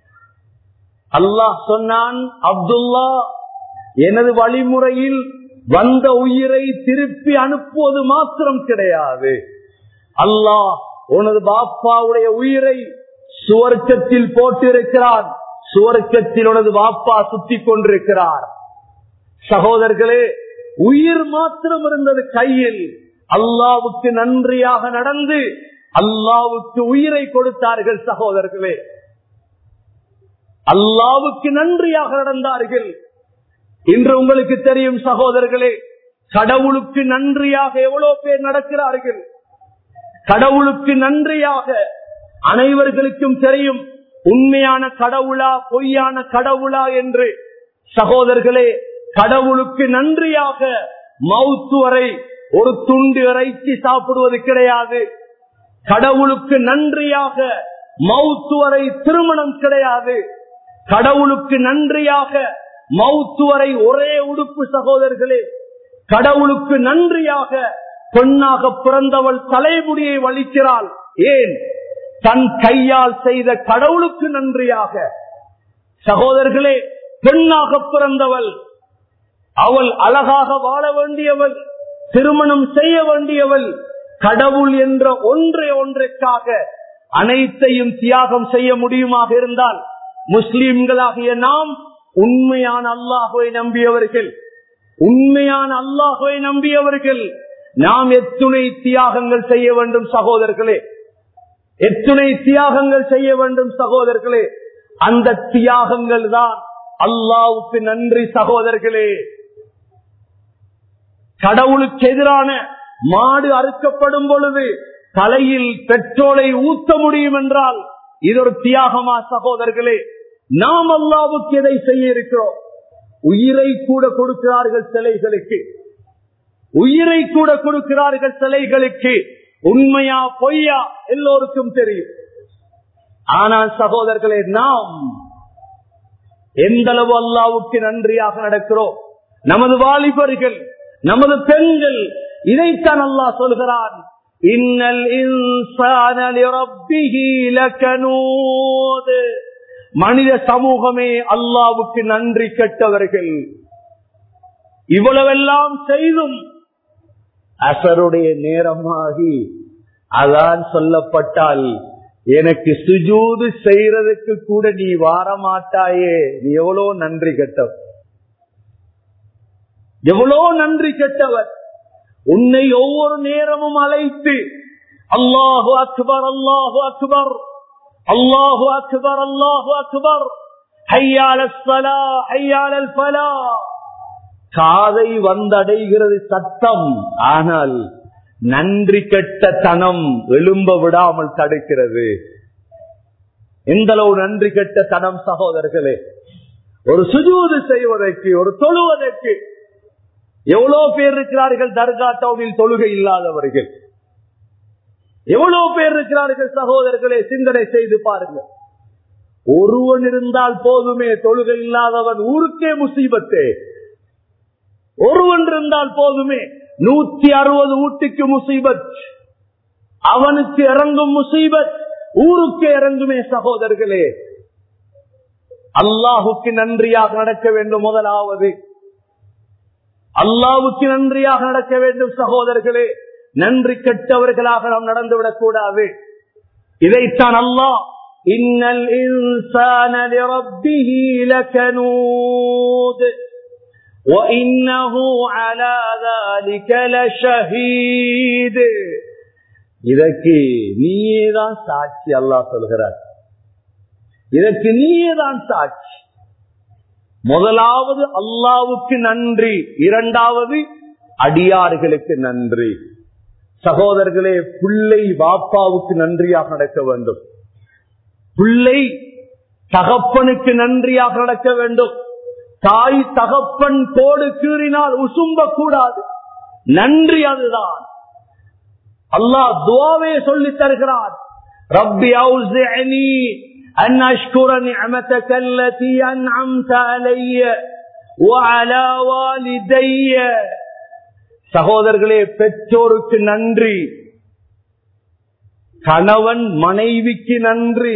அல்லாஹ் சொன்னான் அப்துல்லா எனது வழிமுறையில் வந்த உயிரை திருப்பி அனுப்புவது மாத்திரம் கிடையாது அல்லாஹ் உனது பாப்பாவுடைய உயிரை சுவர்க்கத்தில் போட்டிருக்கிறான் சுவர்க்கத்தில் உனது பாப்பா சுத்தி கொண்டிருக்கிறார் சகோதரர்களே உயிர் மாத்திரம் இருந்தது கையில் அல்லாவுக்கு நன்றியாக நடந்து அல்லாவுக்கு உயிரை கொடுத்தார்கள் சகோதரர்களே அல்லாவுக்கு நன்றியாக நடந்தார்கள் இன்று உங்களுக்கு தெரியும் சகோதரர்களே கடவுளுக்கு நன்றியாக எவ்வளவு பேர் நடக்கிறார்கள் கடவுளுக்கு நன்றியாக அனைவர்களுக்கும் தெரியும் உண்மையான கடவுளா பொய்யான கடவுளா என்று சகோதரர்களே கடவுளுக்கு நன்றியாக மவுத்து வரை ஒரு துண்டு இறைச்சி சாப்பிடுவது கிடையாது கடவுளுக்கு நன்றியாக மவுத்து வரை திருமணம் கிடையாது கடவுளுக்கு நன்றியாக மவுத்து வரை ஒரே உடுப்பு சகோதரர்களே கடவுளுக்கு நன்றியாக பெண்ணாக பிறந்தவள் தலைமுடியை வலிக்கிறாள் ஏன் தன் கையால் செய்த கடவுளுக்கு நன்றியாக சகோதரர்களே பெண்ணாக பிறந்தவள் அவள் அழகாக வாழ வேண்டியவள் திருமணம் செய்ய வேண்டியவள் கடவுள் என்ற ஒன்றை ஒன்றைக்காக அனைத்தையும் தியாகம் செய்ய முடியுமாக இருந்தால் முஸ்லிம்களாகிய நாம் உண்மையான அல்லாஹுவை நம்பியவர்கள் உண்மையான அல்லாஹுவை நம்பியவர்கள் நாம் எத்துணை தியாகங்கள் செய்ய வேண்டும் சகோதரர்களே எத்துணை தியாகங்கள் செய்ய வேண்டும் சகோதரர்களே அந்த தியாகங்கள் தான் அல்லாவுக்கு நன்றி சகோதரர்களே கடவுளுக்கு எதிரான மாடு அறுக்கப்படும் பொழுது தலையில் பெட்ரோலை ஊத்த முடியும் என்றால் இது ஒரு தியாகமா சகோதரர்களே நாம் அல்லாவுக்கு எதை செய்ய இருக்கிறோம் உயிரை கூட கொடுக்கிறார்கள் சிலைகளுக்கு உயிரை கூட கொடுக்கிறார்கள் சிலைகளுக்கு உண்மையா பொய்யா எல்லோருக்கும் தெரியும் ஆனால் சகோதரர்களே நாம் எந்த அளவு அல்லாவுக்கு நன்றியாக நடக்கிறோம் நமது வாலிபர்கள் நமது பெண்கள் இதைத்தான் அல்லாஹ் சொல்கிறான் இன்னல் இன்சான லிரப்பிஹி லகனூத் மனித சமூகமே அல்லாவுக்கு நன்றி கெட்டவர்கள் இவ்வளவெல்லாம் செய்தும் அசருடைய நேரமாகி அதான் சொல்லப்பட்டால் எனக்கு சுஜூது செய்யறதுக்கு கூட நீ வாரமாட்டாயே நீ எவ்வளவு நன்றி கெட்டவர் எவ்வளோ நன்றி கெட்டவர் உன்னை ஒவ்வொரு நேரமும் அழைத்து அல்லாஹு அக்பர் அல்லாஹு அக்பர் அல்லாஹு அக்பர் அல்லாஹு அக்பர் ஹையால ஹையால பலா காதை வந்தடைகிறது சத்தம் ஆனால் நன்றி கெட்ட தனம் எழும்ப விடாமல் தடுக்கிறது எந்த அளவு நன்றி கெட்ட தனம் சகோதரர்களே ஒரு சுஜூது செய்வதற்கு ஒரு தொழுவதற்கு எவ்வளவு பேர் இருக்கிறார்கள் தர்கா டவுனில் தொழுகை இல்லாதவர்கள் எவ்வளவு பேர் இருக்கிறார்கள் சகோதரர்களே சிந்தனை செய்து பாருங்கள் ஒருவன் இருந்தால் போதுமே தொழுகை இல்லாதவன் ஊருக்கே முசீபத்தே ஒருவன் இருந்தால் போதுமே நூத்தி அறுபது ஊட்டிக்கு முசீபத் அவனுக்கு இறங்கும் முசீபத் ஊருக்கு இறங்குமே சகோதரர்களே அல்லாஹுக்கு நன்றியாக நடக்க வேண்டும் முதலாவது அல்லாவுக்கு நன்றியாக நடக்க வேண்டும் சகோதரர்களே நன்றி கெட்டவர்களாக நாம் நடந்துவிடக் கூடாது இதைத்தான் அல்லாஹ் இன்னல் இன்சான லிரப்பிஹி லகனூத் وإنه على ذلك لشهيد இதற்கு நீயேதான் சாட்சி அல்லாஹ் சொல்கிறார் இதற்கு நீயேதான் சாட்சி முதலாவது அல்லாவுக்கு நன்றி இரண்டாவது அடியார்களுக்கு நன்றி சகோதரர்களே பிள்ளை வாப்பாவுக்கு நன்றியாக நடக்க வேண்டும் பிள்ளை தகப்பனுக்கு நன்றியாக நடக்க வேண்டும் தாய் தகப்பன் கோடு கீறினால் உசும்ப கூடாது நன்றி அதுதான் அல்லாஹ் துவாவே சொல்லி தருகிறார் ரப்பி அவுசிஅனி أن أشكر نعمتك التي أنعمت علي وعلى والدي சகோதரர்களே பெற்றோருக்கு நன்றி கணவன் மனைவிக்கு நன்றி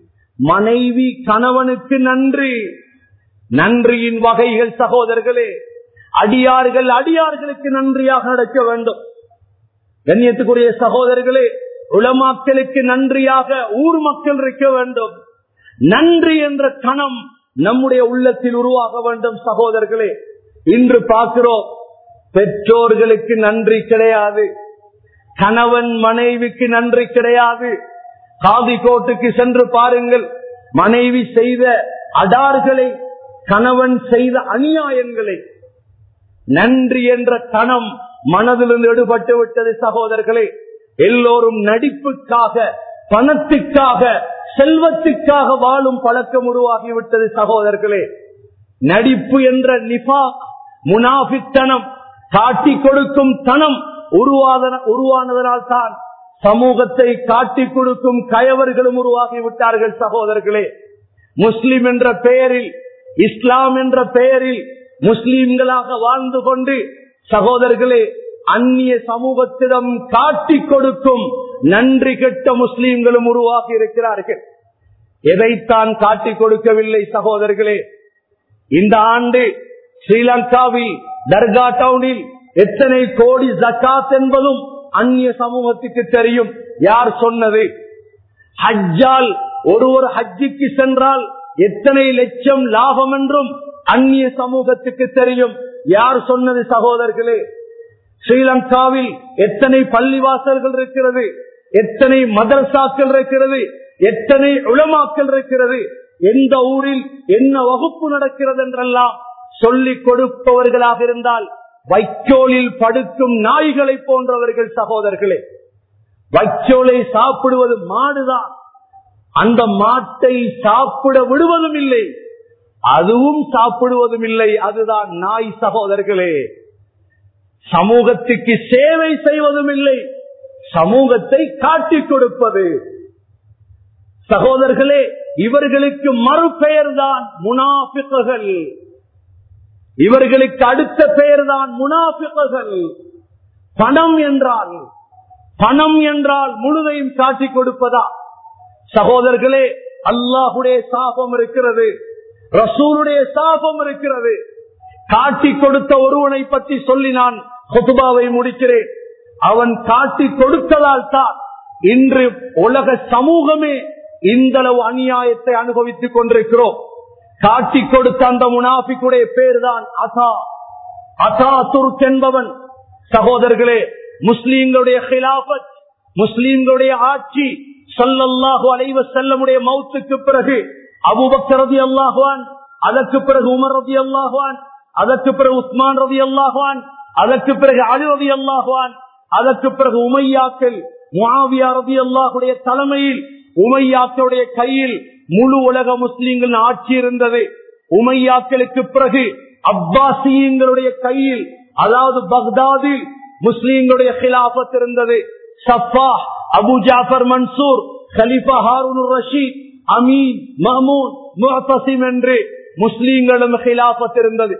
மனைவி கணவனுக்கு நன்றி நன்றியின் வகைகள் சகோதரர்களே அடியார்கள் அடியார்களுக்கு நன்றியாக நடக்க வேண்டும் கண்ணியத்துக்குரிய சகோதரர்களே உளமாக்களுக்கு நன்றியாக ஊர் மக்கள் இருக்க வேண்டும் நன்றி என்ற கணம் நம்முடைய உள்ளத்தில் உருவாக வேண்டும் சகோதரர்களே இன்று பார்க்கிறோம் பெற்றோர்களுக்கு நன்றி கிடையாது கணவன் மனைவிக்கு நன்றி கிடையாது காதி கோட்டுக்கு சென்று பாருங்கள் மனைவி செய்த அடார்களை கணவன் செய்த அநியாயங்களை நன்றி என்ற கணம் மனதிலிருந்து எடுபட்டு விட்டது சகோதரர்களே எல்லோரும் நடிப்புக்காக பணத்துக்காக செல்வத்துக்காக வாழும் பழக்கம் உருவாகிவிட்டது சகோதரர்களே நடிப்பு என்ற நிபா முனாபித்தனம் காட்டி கொடுக்கும் தனம் உருவானதனால் தான் சமூகத்தை காட்டி கொடுக்கும் கயவர்களும் உருவாகி விட்டார்கள் சகோதரர்களே முஸ்லிம் என்ற பெயரில் இஸ்லாம் என்ற பெயரில் முஸ்லிம்களாக வாழ்ந்து கொண்டு சகோதரர்களே அந்நிய சமூகத்திடம் காட்டி கொடுக்கும் நன்றி கெட்ட முஸ்லிம்களும் உருவாகி இருக்கிறார்கள் எதைத்தான் காட்டி கொடுக்கவில்லை சகோதரர்களே இந்த ஆண்டு ஸ்ரீலங்காவில் தர்கா டவுனில் எத்தனை கோடி ஜக்காத் என்பதும் அந்நிய சமூகத்துக்கு தெரியும் யார் சொன்னது ஹஜ்ஜால் ஒரு ஒரு ஹஜ்ஜுக்கு சென்றால் எத்தனை லட்சம் லாபம் என்றும் அந்நிய சமூகத்துக்கு தெரியும் யார் சொன்னது சகோதரர்களே ஸ்ரீலங்காவில் எத்தனை பள்ளிவாசல்கள் இருக்கிறது எத்தனை மதரசாக்கள் இருக்கிறது எத்தனை உளமாக்கல் இருக்கிறது எந்த ஊரில் என்ன வகுப்பு நடக்கிறது என்றெல்லாம் சொல்லிக் கொடுப்பவர்களாக இருந்தால் வைக்கோலில் படுக்கும் நாய்களை போன்றவர்கள் சகோதரர்களே வைக்கோலை சாப்பிடுவது மாடுதான் அந்த மாட்டை சாப்பிட விடுவதும் இல்லை அதுவும் சாப்பிடுவதும் இல்லை அதுதான் நாய் சகோதரர்களே சமூகத்துக்கு சேவை செய்வதும் இல்லை சமூகத்தை காட்டிக் கொடுப்பது சகோதரர்களே இவர்களுக்கு மறுபெயர் தான் முனாபிக்குகள் இவர்களுக்கு அடுத்த பெயர் தான் முனாபிக்குகள் பணம் என்றால் பணம் என்றால் முழுதையும் காட்டிக் கொடுப்பதா சகோதரர்களே அல்லாஹுடைய சாபம் இருக்கிறது ரசூலுடைய சாபம் இருக்கிறது காட்டி கொடுத்த ஒருவனை பற்றி சொல்லி நான் கொத்துபாவை முடிக்கிறேன் அவன் காட்டி கொடுத்ததால் தான் இன்று உலக சமூகமே இந்த அளவு அநியாயத்தை அனுபவித்துக் கொண்டிருக்கிறோம் காட்டி கொடுத்த அந்த முனாஃபிக்குடைய பேர் தான் அசா அசா துர்க் என்பவன் சகோதரர்களே முஸ்லீம்களுடைய ஹிலாபத் முஸ்லீம்களுடைய ஆட்சி சொல்லல்லாஹு அலைவ செல்லமுடைய மௌத்துக்கு பிறகு அபுபக்கர் ரதி அல்லாஹுவான் அதற்கு பிறகு உமர் ரதி அல்லாஹுவான் அதற்கு பிறகு உஸ்மான் ரதி அல்லாஹுவான் அதற்கு பிறகு அலி ரதி அல்லாஹுவான் அதற்கு பிறகு உமையாக்கள் முஆவியா ரதி அல்லாஹுடைய தலைமையில் உமையாக்களுடைய கையில் முழு உலக முஸ்லீம்கள் ஆட்சி இருந்தது உமையாக்களுக்கு பிறகு அப்பாசியங்களுடைய கையில் அதாவது பக்தாதில் முஸ்லீம்களுடைய கிலாபத் இருந்தது சஃபா அபு ஜாஃபர் மன்சூர் கலிஃபா Harun Rashid Amin Mamun Mutasim என்று முஸ்லீம்களும் கிலாபத் இருந்தது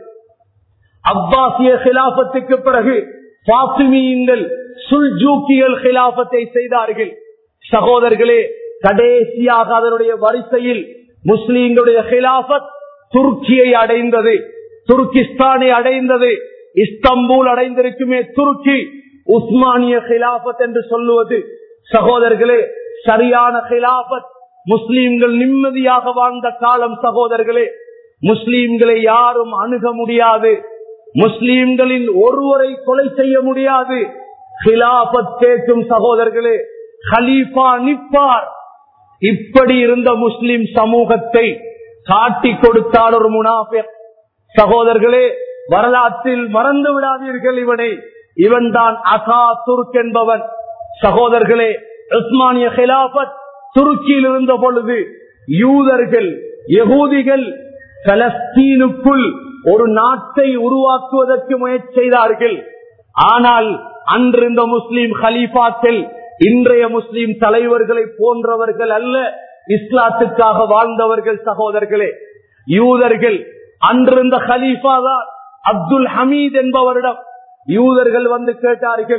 அப்பாசிய கிலாபத்துக்கு பிறகு பாத்திமியங்கள் சுல்ஜூக்கியல் கிலாபத்தை செய்தார்கள் சகோதரர்களே கடைசியாக அதனுடைய வரிசையில் முஸ்லீம்களுடைய கிலாபத் துருக்கியை அடைந்தது துருக்கிஸ்தானை அடைந்தது இஸ்தம்பூல் அடைந்திருக்குமே துருக்கி உஸ்மானிய கிலாபத் என்று சொல்லுவது சகோதரர்களே சரியான கிலாபத் முஸ்லீம்கள் நிம்மதியாக வாழ்ந்த காலம் சகோதரர்களே முஸ்லீம்களை யாரும் அணுக முடியாது முஸ்லீம்களின் ஒருவரை கொலை செய்ய முடியாது ஹிலாபத் கேட்கும் சகோதரர்களே ஹலீஃபா நிப்பார் இப்படி இருந்த முஸ்லிம் சமூகத்தை காட்டி கொடுத்தால் ஒரு முனாஃபிக் சகோதரர்களே வரலாற்றில் மறந்து விடாதீர்கள் இவனை இவன் தான் அசா துர்க் என்பவன் சகோதரர்களே உஸ்மானிய ஹிலாபத் துருக்கியில் இருந்த பொழுது யூதர்கள் யகூதிகள் பலஸ்தீனுக்குள் ஒரு நாட்டை உருவாக்குவதற்கு முயற்சி செய்தார்கள் ஆனால் அன்று இந்த முஸ்லீம் ஹலீஃபாக்கள் இன்றைய முஸ்லீம் தலைவர்களை போன்றவர்கள் அல்ல இஸ்லாத்துக்காக வாழ்ந்தவர்கள் சகோதரர்களே யூதர்கள் அன்றிருந்த ஹலீஃபா தான் அப்துல் ஹமீத் என்பவரிடம் யூதர்கள் வந்து கேட்டார்கள்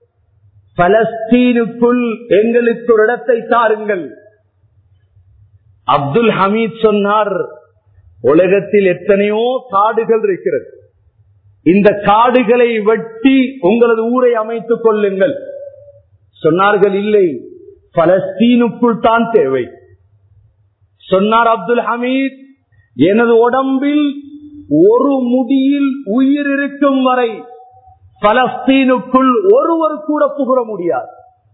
பலஸ்தீனுக்குள் எங்களுக்கு ஒரு இடத்தை தாருங்கள் அப்துல் ஹமீத் சொன்னார் உலகத்தில் எத்தனையோ காடுகள் இருக்கிறது இந்த காடுகளை வெட்டி உங்களது ஊரை அமைத்துக் கொள்ளுங்கள் சொன்னார்கள் இல்லை பலஸ்தீனுக்குள் தான் தேவை சொன்னார் அப்துல் ஹமீத் எனது உடம்பில் ஒரு முடியில் உயிர் இருக்கும் வரை பலஸ்தீனுக்குள் ஒருவர் கூட புகழ முடியாது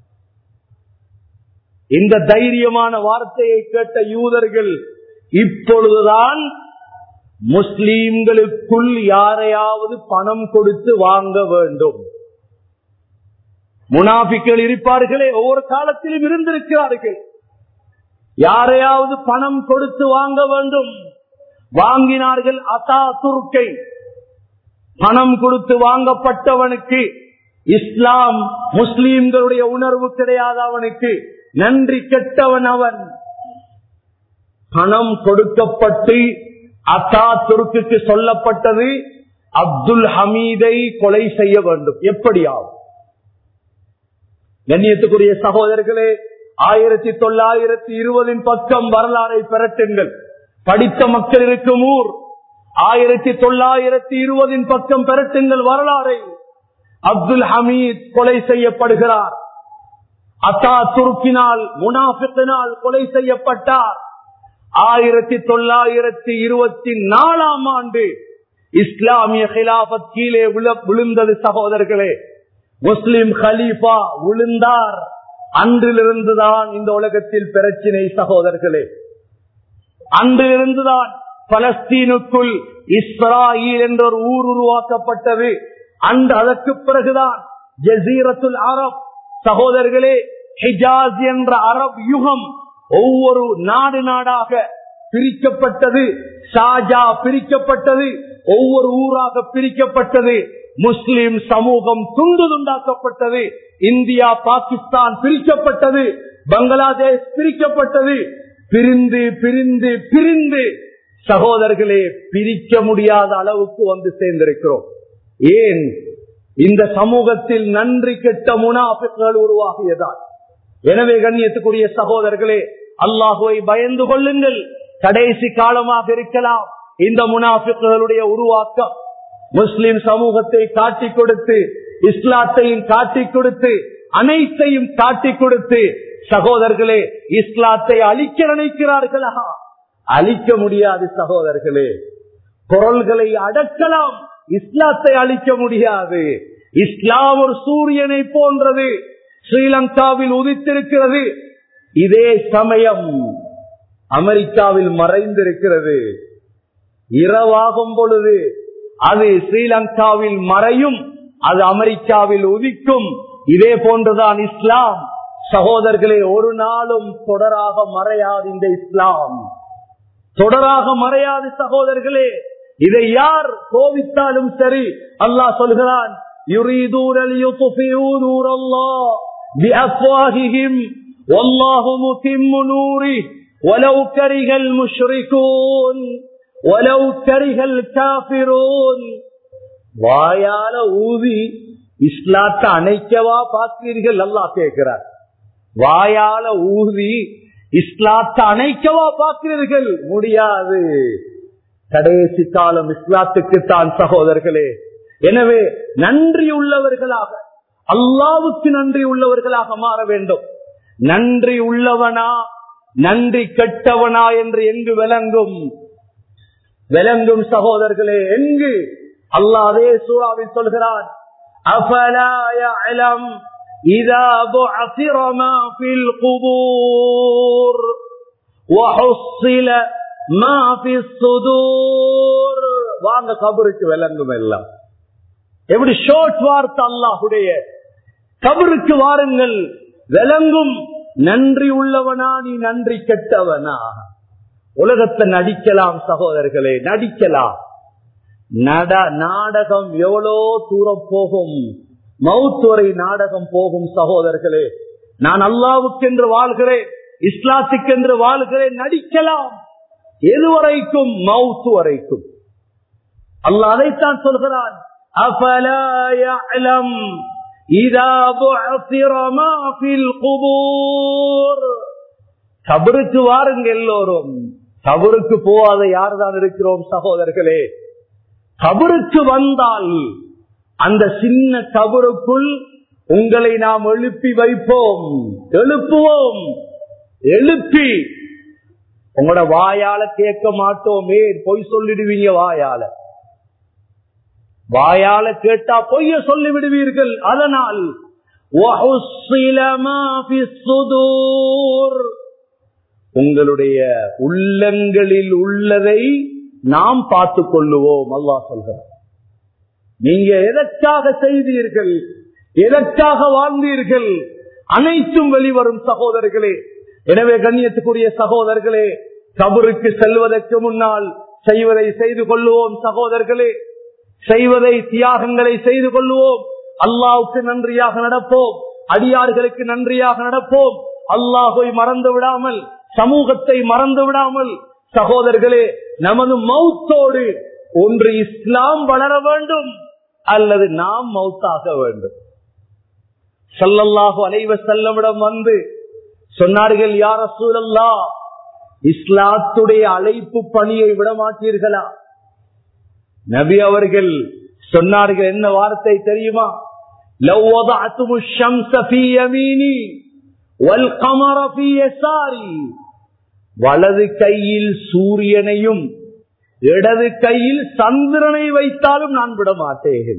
இந்த தைரியமான வார்த்தையை கேட்ட யூதர்கள் இப்பொழுதுதான் முஸ்லீம்களுக்குள் யாரையாவது பணம் கொடுத்து வாங்க வேண்டும் முனாபிக்கள் இருப்பார்களே ஒவ்வொரு காலத்திலும் இருந்திருக்கிறார்கள் யாரையாவது பணம் கொடுத்து வாங்க வேண்டும் வாங்கினார்கள் அசா துருக்கை பணம் கொடுத்து வாங்கப்பட்டவனுக்கு இஸ்லாம் முஸ்லீம்களுடைய உணர்வு கிடையாது அவனுக்கு நன்றி கெட்டவன் அவன் பணம் கொடுக்கப்பட்டு அத்தா துருக்குக்கு சொல்லப்பட்டது அப்துல் ஹமீதை கொலை செய்ய வேண்டும் எப்படியாகும் கண்ணியத்துக்குரிய சகோதரர்களே ஆயிரத்தி தொள்ளாயிரத்தி இருபதின் பக்கம் வரலாறை பெறட்டுங்கள் படித்த மக்கள் இருக்கும் ஊர் ஆயிரத்தி தொள்ளாயிரத்தி இருபதின் பக்கம் பெறட்டுங்கள் வரலாறை அப்துல் ஹமீத் கொலை செய்யப்படுகிறார் அத்தா துருக்கினால் முனாஃபிக்கினால் கொலை செய்யப்பட்டார் ஆயிரத்தி தொள்ளாயிரத்தி இருபத்தி நாலாம் ஆண்டு இஸ்லாமிய கிலாபத் கீழே விழுந்தது சகோதரர்களே முஸ்லிம் ஹலீஃபா விழுந்தார் அன்றிலிருந்துதான் இந்த உலகத்தில் பிரச்சினை சகோதரர்களே அன்றிலிருந்துதான் பலஸ்தீனுக்குள் இஸ்ராயில் என்ற ஒரு ஊர் உருவாக்கப்பட்டது அன்று அதற்கு பிறகுதான் ஜசீரத்துல் அரப் சகோதரர்களே ஹிஜாஸ் என்ற அரப் யுகம் ஒவ்வொரு நாடு நாடாக பிரிக்கப்பட்டது ஷாஜா பிரிக்கப்பட்டது ஒவ்வொரு ஊராக பிரிக்கப்பட்டது முஸ்லிம் சமூகம் துண்டு துண்டாக்கப்பட்டது இந்தியா பாகிஸ்தான் பிரிக்கப்பட்டது பங்களாதேஷ் பிரிக்கப்பட்டது பிரிந்து பிரிந்து பிரிந்து சகோதரர்களே பிரிக்க முடியாத அளவுக்கு வந்து சேர்ந்திருக்கிறோம் ஏன் இந்த சமூகத்தில் நன்றி கெட்ட முனாஃபிக்கள் உருவாகியதால் எனவே கண்ணியத்துக்குரிய சகோதரர்களே அல்லாஹுவை பயந்து கொள்ளுங்கள் கடைசி காலமாக இருக்கலாம் இந்த முனாஃபிக்களுடைய உருவாக்கம் முஸ்லிம் சமூகத்தை காட்டிக் கொடுத்து இஸ்லாத்தையும் காட்டிக் கொடுத்து அனைத்தையும் காட்டிக் கொடுத்து சகோதரர்களே இஸ்லாத்தை அழிக்க நினைக்கிறார்களா அழிக்க முடியாது சகோதரர்களே குரல்களை அடக்கலாம் இஸ்லாத்தை அழிக்க முடியாது இஸ்லாம் ஒரு சூரியனை போன்றது ஸ்ரீலங்காவில் உதித்திருக்கிறது இதே சமயம் அமெரிக்காவில் மறைந்திருக்கிறது இரவாகும் பொழுது அது ஸ்ரீலங்காவில் மறையும் அது அமெரிக்காவில் உதிக்கும் இதே போன்றுதான் இஸ்லாம் சகோதரர்களே ஒரு நாளும் தொடராக மறையாது இந்த இஸ்லாம் தொடராக மறையாது சகோதரர்களே இதை யார் கோவித்தாலும் சரி அல்லாஹ் சொல்கிறான் يريدون ليطفئوا نور الله بأفواههم والله متم نوره ولو كره المشركون ولو كره الكافرون வாயால ஊதி இஸ்லாத்தை அணைக்கவா பார்க்கிறீர்கள் அல்லாஹ் கேட்கிறார் வாயால ஊதி இஸ்லாத்தை அணைக்கவா பார்க்கிறீர்கள் முடியாது கடைசி காலம் இஸ்லாத்துக்கு தான் சகோதரர்களே எனவே நன்றி உள்ளவர்களாக அல்லாவுக்கு நன்றி உள்ளவர்களாக மாற வேண்டும் நன்றி உள்ளவனா நன்றி கெட்டவனா என்று எங்கு விளங்கும் விளங்கும் சகோதரர்களே எங்கு அல்லாஹ் அதே சூறாவில் சொல்கிறான் அஃபலா யஅலம் இதா புஅசிர மா ஃபில் குபூர் وحصل ما في الصدور வாங்க கபருக்கு விளங்கும் எல்லாம் எப்படி ஷோர்ட் வார்த்தை அல்லாஹுடைய கபருக்கு வாருங்கள் விளங்கும் நன்றி உள்ளவனா நீ நன்றி கெட்டவனா உலகத்தை நடிக்கலாம் சகோதரர்களே நடிக்கலாம் நட நாடகம் எவ்வளோ தூரம் போகும் மவுத் வரை நாடகம் போகும் சகோதரர்களே நான் அல்லாவுக்கென்று வாழ்கிறேன் இஸ்லாத்துக்கென்று வாழ்கிறேன் நடிக்கலாம் எதுவரைக்கும் மவுத் வரைக்கும் அல்லாஹ் அதைத்தான் சொல்கிறான் أفلا يعلم إذا بعثر ما في القبور கபருக்கு வாருங்க எல்லோரும் கபருக்கு போகாத யார் தான் இருக்கிறோம் சகோதரர்களே கபருக்கு வந்தால் அந்த சின்ன கபருக்குள் உங்களை நாம் எழுப்பி வைப்போம் எழுப்புவோம் எழுப்பி உங்களோட வாயால கேட்க மாட்டோமே பொய் சொல்லிடுவீங்க வாயால வாயால கேட்டா பொய்ய சொல்லி விடுவீர்கள் அதனால் உங்களுடைய உள்ளங்களில் உள்ளதை நாம் பார்த்து கொள்ளுவோம் அல்லா சொல்கிறார் நீங்க எதற்காக செய்தீர்கள் எதற்காக வாழ்ந்தீர்கள் அனைத்தும் வெளிவரும் சகோதரர்களே எனவே கண்ணியத்துக்குரிய சகோதரர்களே கபருக்கு செல்வதற்கு முன்னால் செய்வதை செய்து கொள்ளுவோம் சகோதரர்களே செய்வதை தியாகங்களை செய்து கொள்வோம் அல்லாவுக்கு நன்றியாக நடப்போம் அடியார்களுக்கு நன்றியாக நடப்போம் அல்லாஹை மறந்து விடாமல் சமூகத்தை மறந்து விடாமல் சகோதரர்களே நமது மௌத்தோடு ஒன்று இஸ்லாம் வளர வேண்டும் அல்லது நாம் மௌத்தாக வேண்டும் சல்லல்லாஹு அலைவ செல்லமிடம் வந்து சொன்னார்கள் யார சூழல்லா இஸ்லாத்துடைய அழைப்பு பணியை விட மாட்டீர்களா நபி அவர்கள் சொன்னார்கள் என்ன வார்த்தை தெரியுமா வலது கையில் சூரியனையும் இடது கையில் சந்திரனை வைத்தாலும் நான் விட மாட்டேன்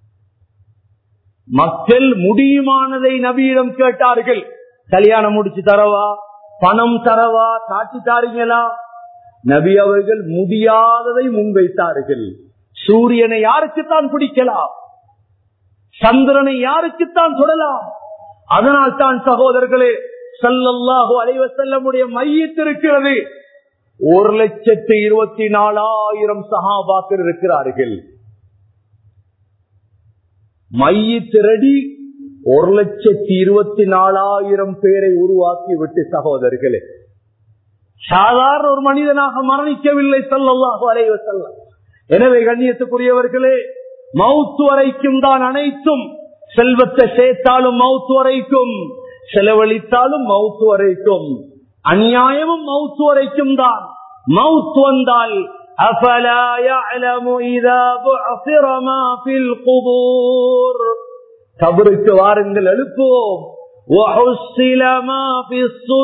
மக்கள் முடியுமானதை நபியிடம் கேட்டார்கள் கல்யாணம் முடிச்சு தரவா பணம் தரவா காட்சி தாரீங்களா நபி அவர்கள் முடியாததை முன்வைத்தார்கள் சூரியனை யாருக்குத்தான் பிடிக்கலாம் சந்திரனை யாருக்குத்தான் தொடலாம் அதனால் தான் சகோதரர்களே சல்லல்லாஹு அலைவ செல்லமுடைய மையத்திருக்கிறது ஒரு லட்சத்து இருபத்தி நாலாயிரம் சகாபாக்கள் இருக்கிறார்கள் மையத்து ரெடி ஒரு லட்சத்தி இருபத்தி நாலாயிரம் பேரை உருவாக்கி விட்டு சகோதரர்களே சாதாரண ஒரு மனிதனாக மரணிக்கவில்லை சொல்லல்லாஹு அலைவ செல்லம் எனவே கண்ணியத்துக்குரியவர்களே மவுத்து வரைக்கும் தான் அனைத்தும் செல்வத்தை சேர்த்தாலும் மவுத்து வரைக்கும் செலவழித்தாலும் மவுத்து வரைக்கும் அநியாயமும் மவுத்து வரைக்கும் தான் மவுத்து வந்தால் أفلا يعلم إذا بعثر ما في القبور கபருக்கு வாருங்கள் எழுப்புவோம் وحصل ما في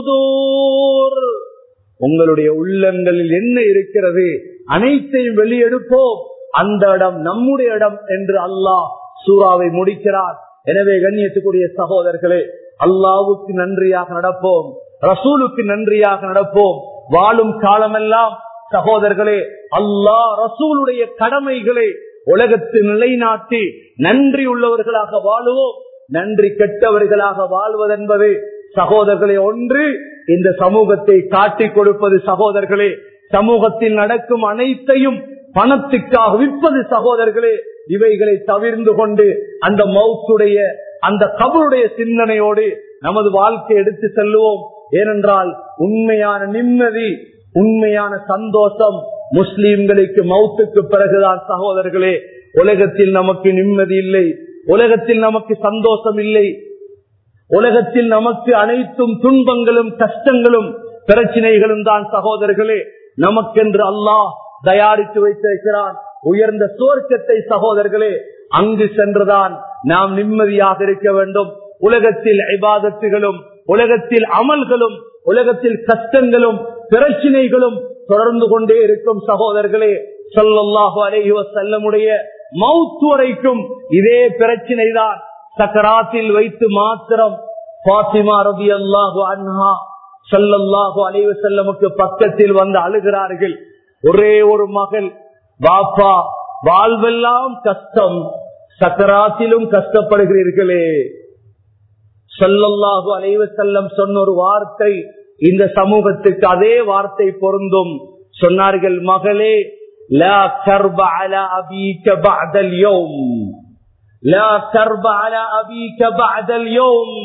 الصدور உங்களுடைய உள்ளங்களில் என்ன இருக்கிறது அனைத்தையும் வெளியெடுப்போம் அந்த இடம் நம்முடைய இடம் என்று அல்லாஹ் சூறாவை முடிக்கிறார் எனவே கண்ணியத்துக்குரிய சகோதரர்களே அல்லாவுக்கு நன்றியாக நடப்போம் ரசூலுக்கு நன்றியாக நடப்போம் வாழும் காலமெல்லாம் சகோதரர்களே அல்லாஹ் ரசூலுடைய கடமைகளை உலகத்தில் நிலைநாட்டி நன்றி உள்ளவர்களாக வாழுவோம் நன்றி கெட்டவர்களாக வாழ்வதென்பது சகோதரர்களே ஒன்று இந்த சமூகத்தை காட்டிக் கொடுப்பது சகோதரர்களே சமூகத்தில் நடக்கும் அனைத்தையும் பணத்துக்காக விற்பது சகோதரர்களே இவைகளை தவிர்ந்து கொண்டு அந்த மவுத்துடைய அந்த கபருடைய சிந்தனையோடு நமது வாழ்க்கை எடுத்து செல்லுவோம் ஏனென்றால் உண்மையான நிம்மதி உண்மையான சந்தோஷம் முஸ்லீம்களுக்கு மவுத்துக்கு பிறகுதான் சகோதரர்களே உலகத்தில் நமக்கு நிம்மதி இல்லை உலகத்தில் நமக்கு சந்தோஷம் இல்லை உலகத்தில் நமக்கு அனைத்தும் துன்பங்களும் கஷ்டங்களும் பிரச்சனைகளும் தான் சகோதரர்களே நமக்கென்று அல்லாஹ் தயாரித்து வைத்திருக்கிறான் உயர்ந்த சுவர்க்கத்தை சகோதரர்களே அங்கு சென்றுதான் நாம் நிம்மதியாக இருக்க வேண்டும் உலகத்தில் ஐபாதத்துகளும் உலகத்தில் அமல்களும் உலகத்தில் கஷ்டங்களும் பிரச்சனைகளும் தொடர்ந்து கொண்டே இருக்கும் சகோதரர்களே சொல்லல்லாஹு அலைஹி வசல்லமுடைய மவுத்து வரைக்கும் இதே பிரச்சனை தான் சக்கராத்தில் வைத்து மாத்திரம் பாத்திமா ரபி அல்லாஹு அன்ஹா சல்லல்லாஹு அலைவ செல்லமுக்கு பக்கத்தில் வந்து அழுகிறார்கள் ஒரே ஒரு மகள் பாப்பா வாழ்வெல்லாம் கஷ்டம் சக்கராத்திலும் கஷ்டப்படுகிறீர்களே சொல்லல்லாஹு அலைவ செல்லம் சொன்ன ஒரு வார்த்தை இந்த சமூகத்துக்கு அதே வார்த்தை பொருந்தும் சொன்னார்கள் மகளே லா கர்ப அல அபீக பஅதல் யௌம் லா கர்ப அல அபீக பஅதல் யௌம்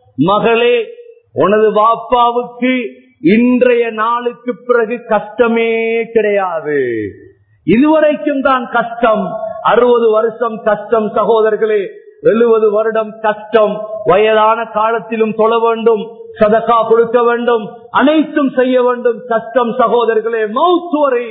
மகளே உனது வாப்பாவுக்கு இன்றைய நாளுக்கு பிறகு கஷ்டமே கிடையாது இதுவரைக்கும் தான் கஷ்டம் அறுபது வருஷம் கஷ்டம் சகோதரர்களே எழுபது வருடம் கஷ்டம் வயதான காலத்திலும் தொழ வேண்டும் சதக்கா கொடுக்க வேண்டும் அனைத்தும் செய்ய வேண்டும் கஷ்டம் சகோதரர்களே மவுத் வரை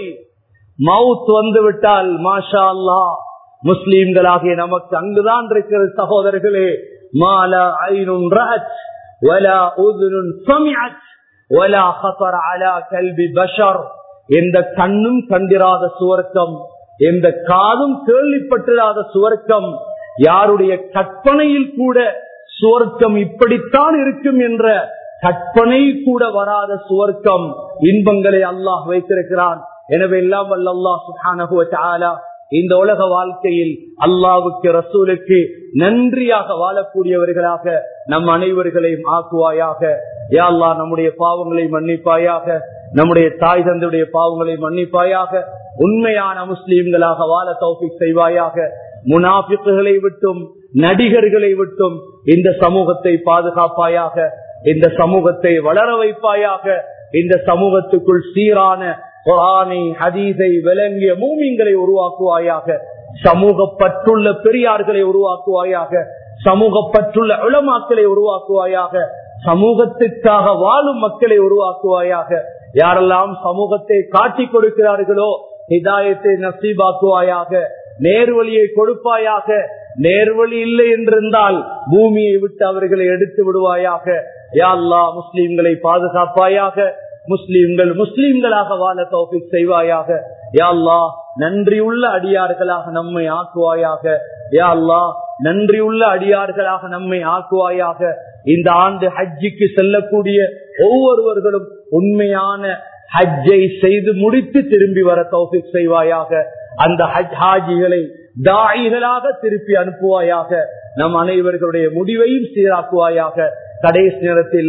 மவுத் வந்து விட்டால் மாஷா அல்லா முஸ்லீம்களாகிய நமக்கு அங்குதான் இருக்கிறது சகோதரர்களே மாலா ஐனும் ரஹத் ولا أذن سمعت ولا خطر على كلب بشر எந்த கண்ணும் கண்டிராத சுவர்க்கம் எந்த காதும் கேள்விப்பட்டிராத சுவர்க்கம் யாருடைய கற்பனையில் கூட சுவர்க்கம் இப்படித்தான் இருக்கும் என்ற கற்பனை கூட வராத சுவர்க்கம் இன்பங்களை அல்லாஹ் வைத்திருக்கிறான் எனவே எல்லாம் வல்ல அல்லாஹ் சுஹானஹுவ இந்த உலக வாழ்க்கையில் அல்லாவுக்கு ரசூலுக்கு நன்றியாக வாழக்கூடியவர்களாக நம் அனைவர்களையும் ஆக்குவாயாக யா அல்லா நம்முடைய பாவங்களை மன்னிப்பாயாக நம்முடைய தாய் தந்தையுடைய பாவங்களை மன்னிப்பாயாக உண்மையான முஸ்லீம்களாக வாழ தௌபிக் செய்வாயாக முனாபிக்குகளை விட்டும் நடிகர்களை விட்டும் இந்த சமூகத்தை பாதுகாப்பாயாக இந்த சமூகத்தை வளர வைப்பாயாக இந்த சமூகத்துக்குள் சீரான குரானை ஹதீஸை விளங்கிய மூமிங்களை உருவாக்குவாயாக சமூக பற்றுள்ள பெரியார்களை உருவாக்குவாயாக சமூக பற்றுள்ள உளமாக்களை உருவாக்குவாயாக சமூகத்திற்காக வாழும் மக்களை உருவாக்குவாயாக யாரெல்லாம் சமூகத்தை காட்டிக் கொடுக்கிறார்களோ ஹிதாயத்தை நசீபாக்குவாயாக நேர்வழியை கொடுப்பாயாக நேர்வழி இல்லை என்றிருந்தால் பூமியை விட்டு அவர்களை எடுத்து விடுவாயாக யாழ்லா முஸ்லீம்களை பாதுகாப்பாயாக முஸ்லீம்கள் முஸ்லீம்களாக வாழ தௌபிக் செய்வாயாக யாழ்லா நன்றியுள்ள அடியார்களாக நம்மை ஆக்குவாயாக யாழ்லா நன்றியுள்ள அடியார்களாக நம்மை ஆக்குவாயாக இந்த ஆண்டு ஹஜ்ஜிக்கு செல்லக்கூடிய ஒவ்வொருவர்களும் உண்மையான ஹஜ்ஜை செய்து முடித்து திரும்பி வர தௌபிக் செய்வாயாக அந்த ஹஜ் ஹாஜிகளை தாயிகளாக திருப்பி அனுப்புவாயாக நம் அனைவர்களுடைய முடிவையும் சீராக்குவாயாக கடைசி நேரத்தில்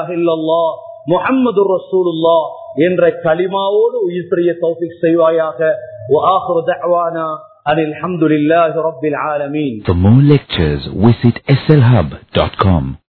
முகமது ரசூலுல்லா என்ற களிமாவோடு உயிர் பிரிய தௌபிக் செய்வாயாக أن الحمد لله رب العالمين For more lectures, visit slhub.com.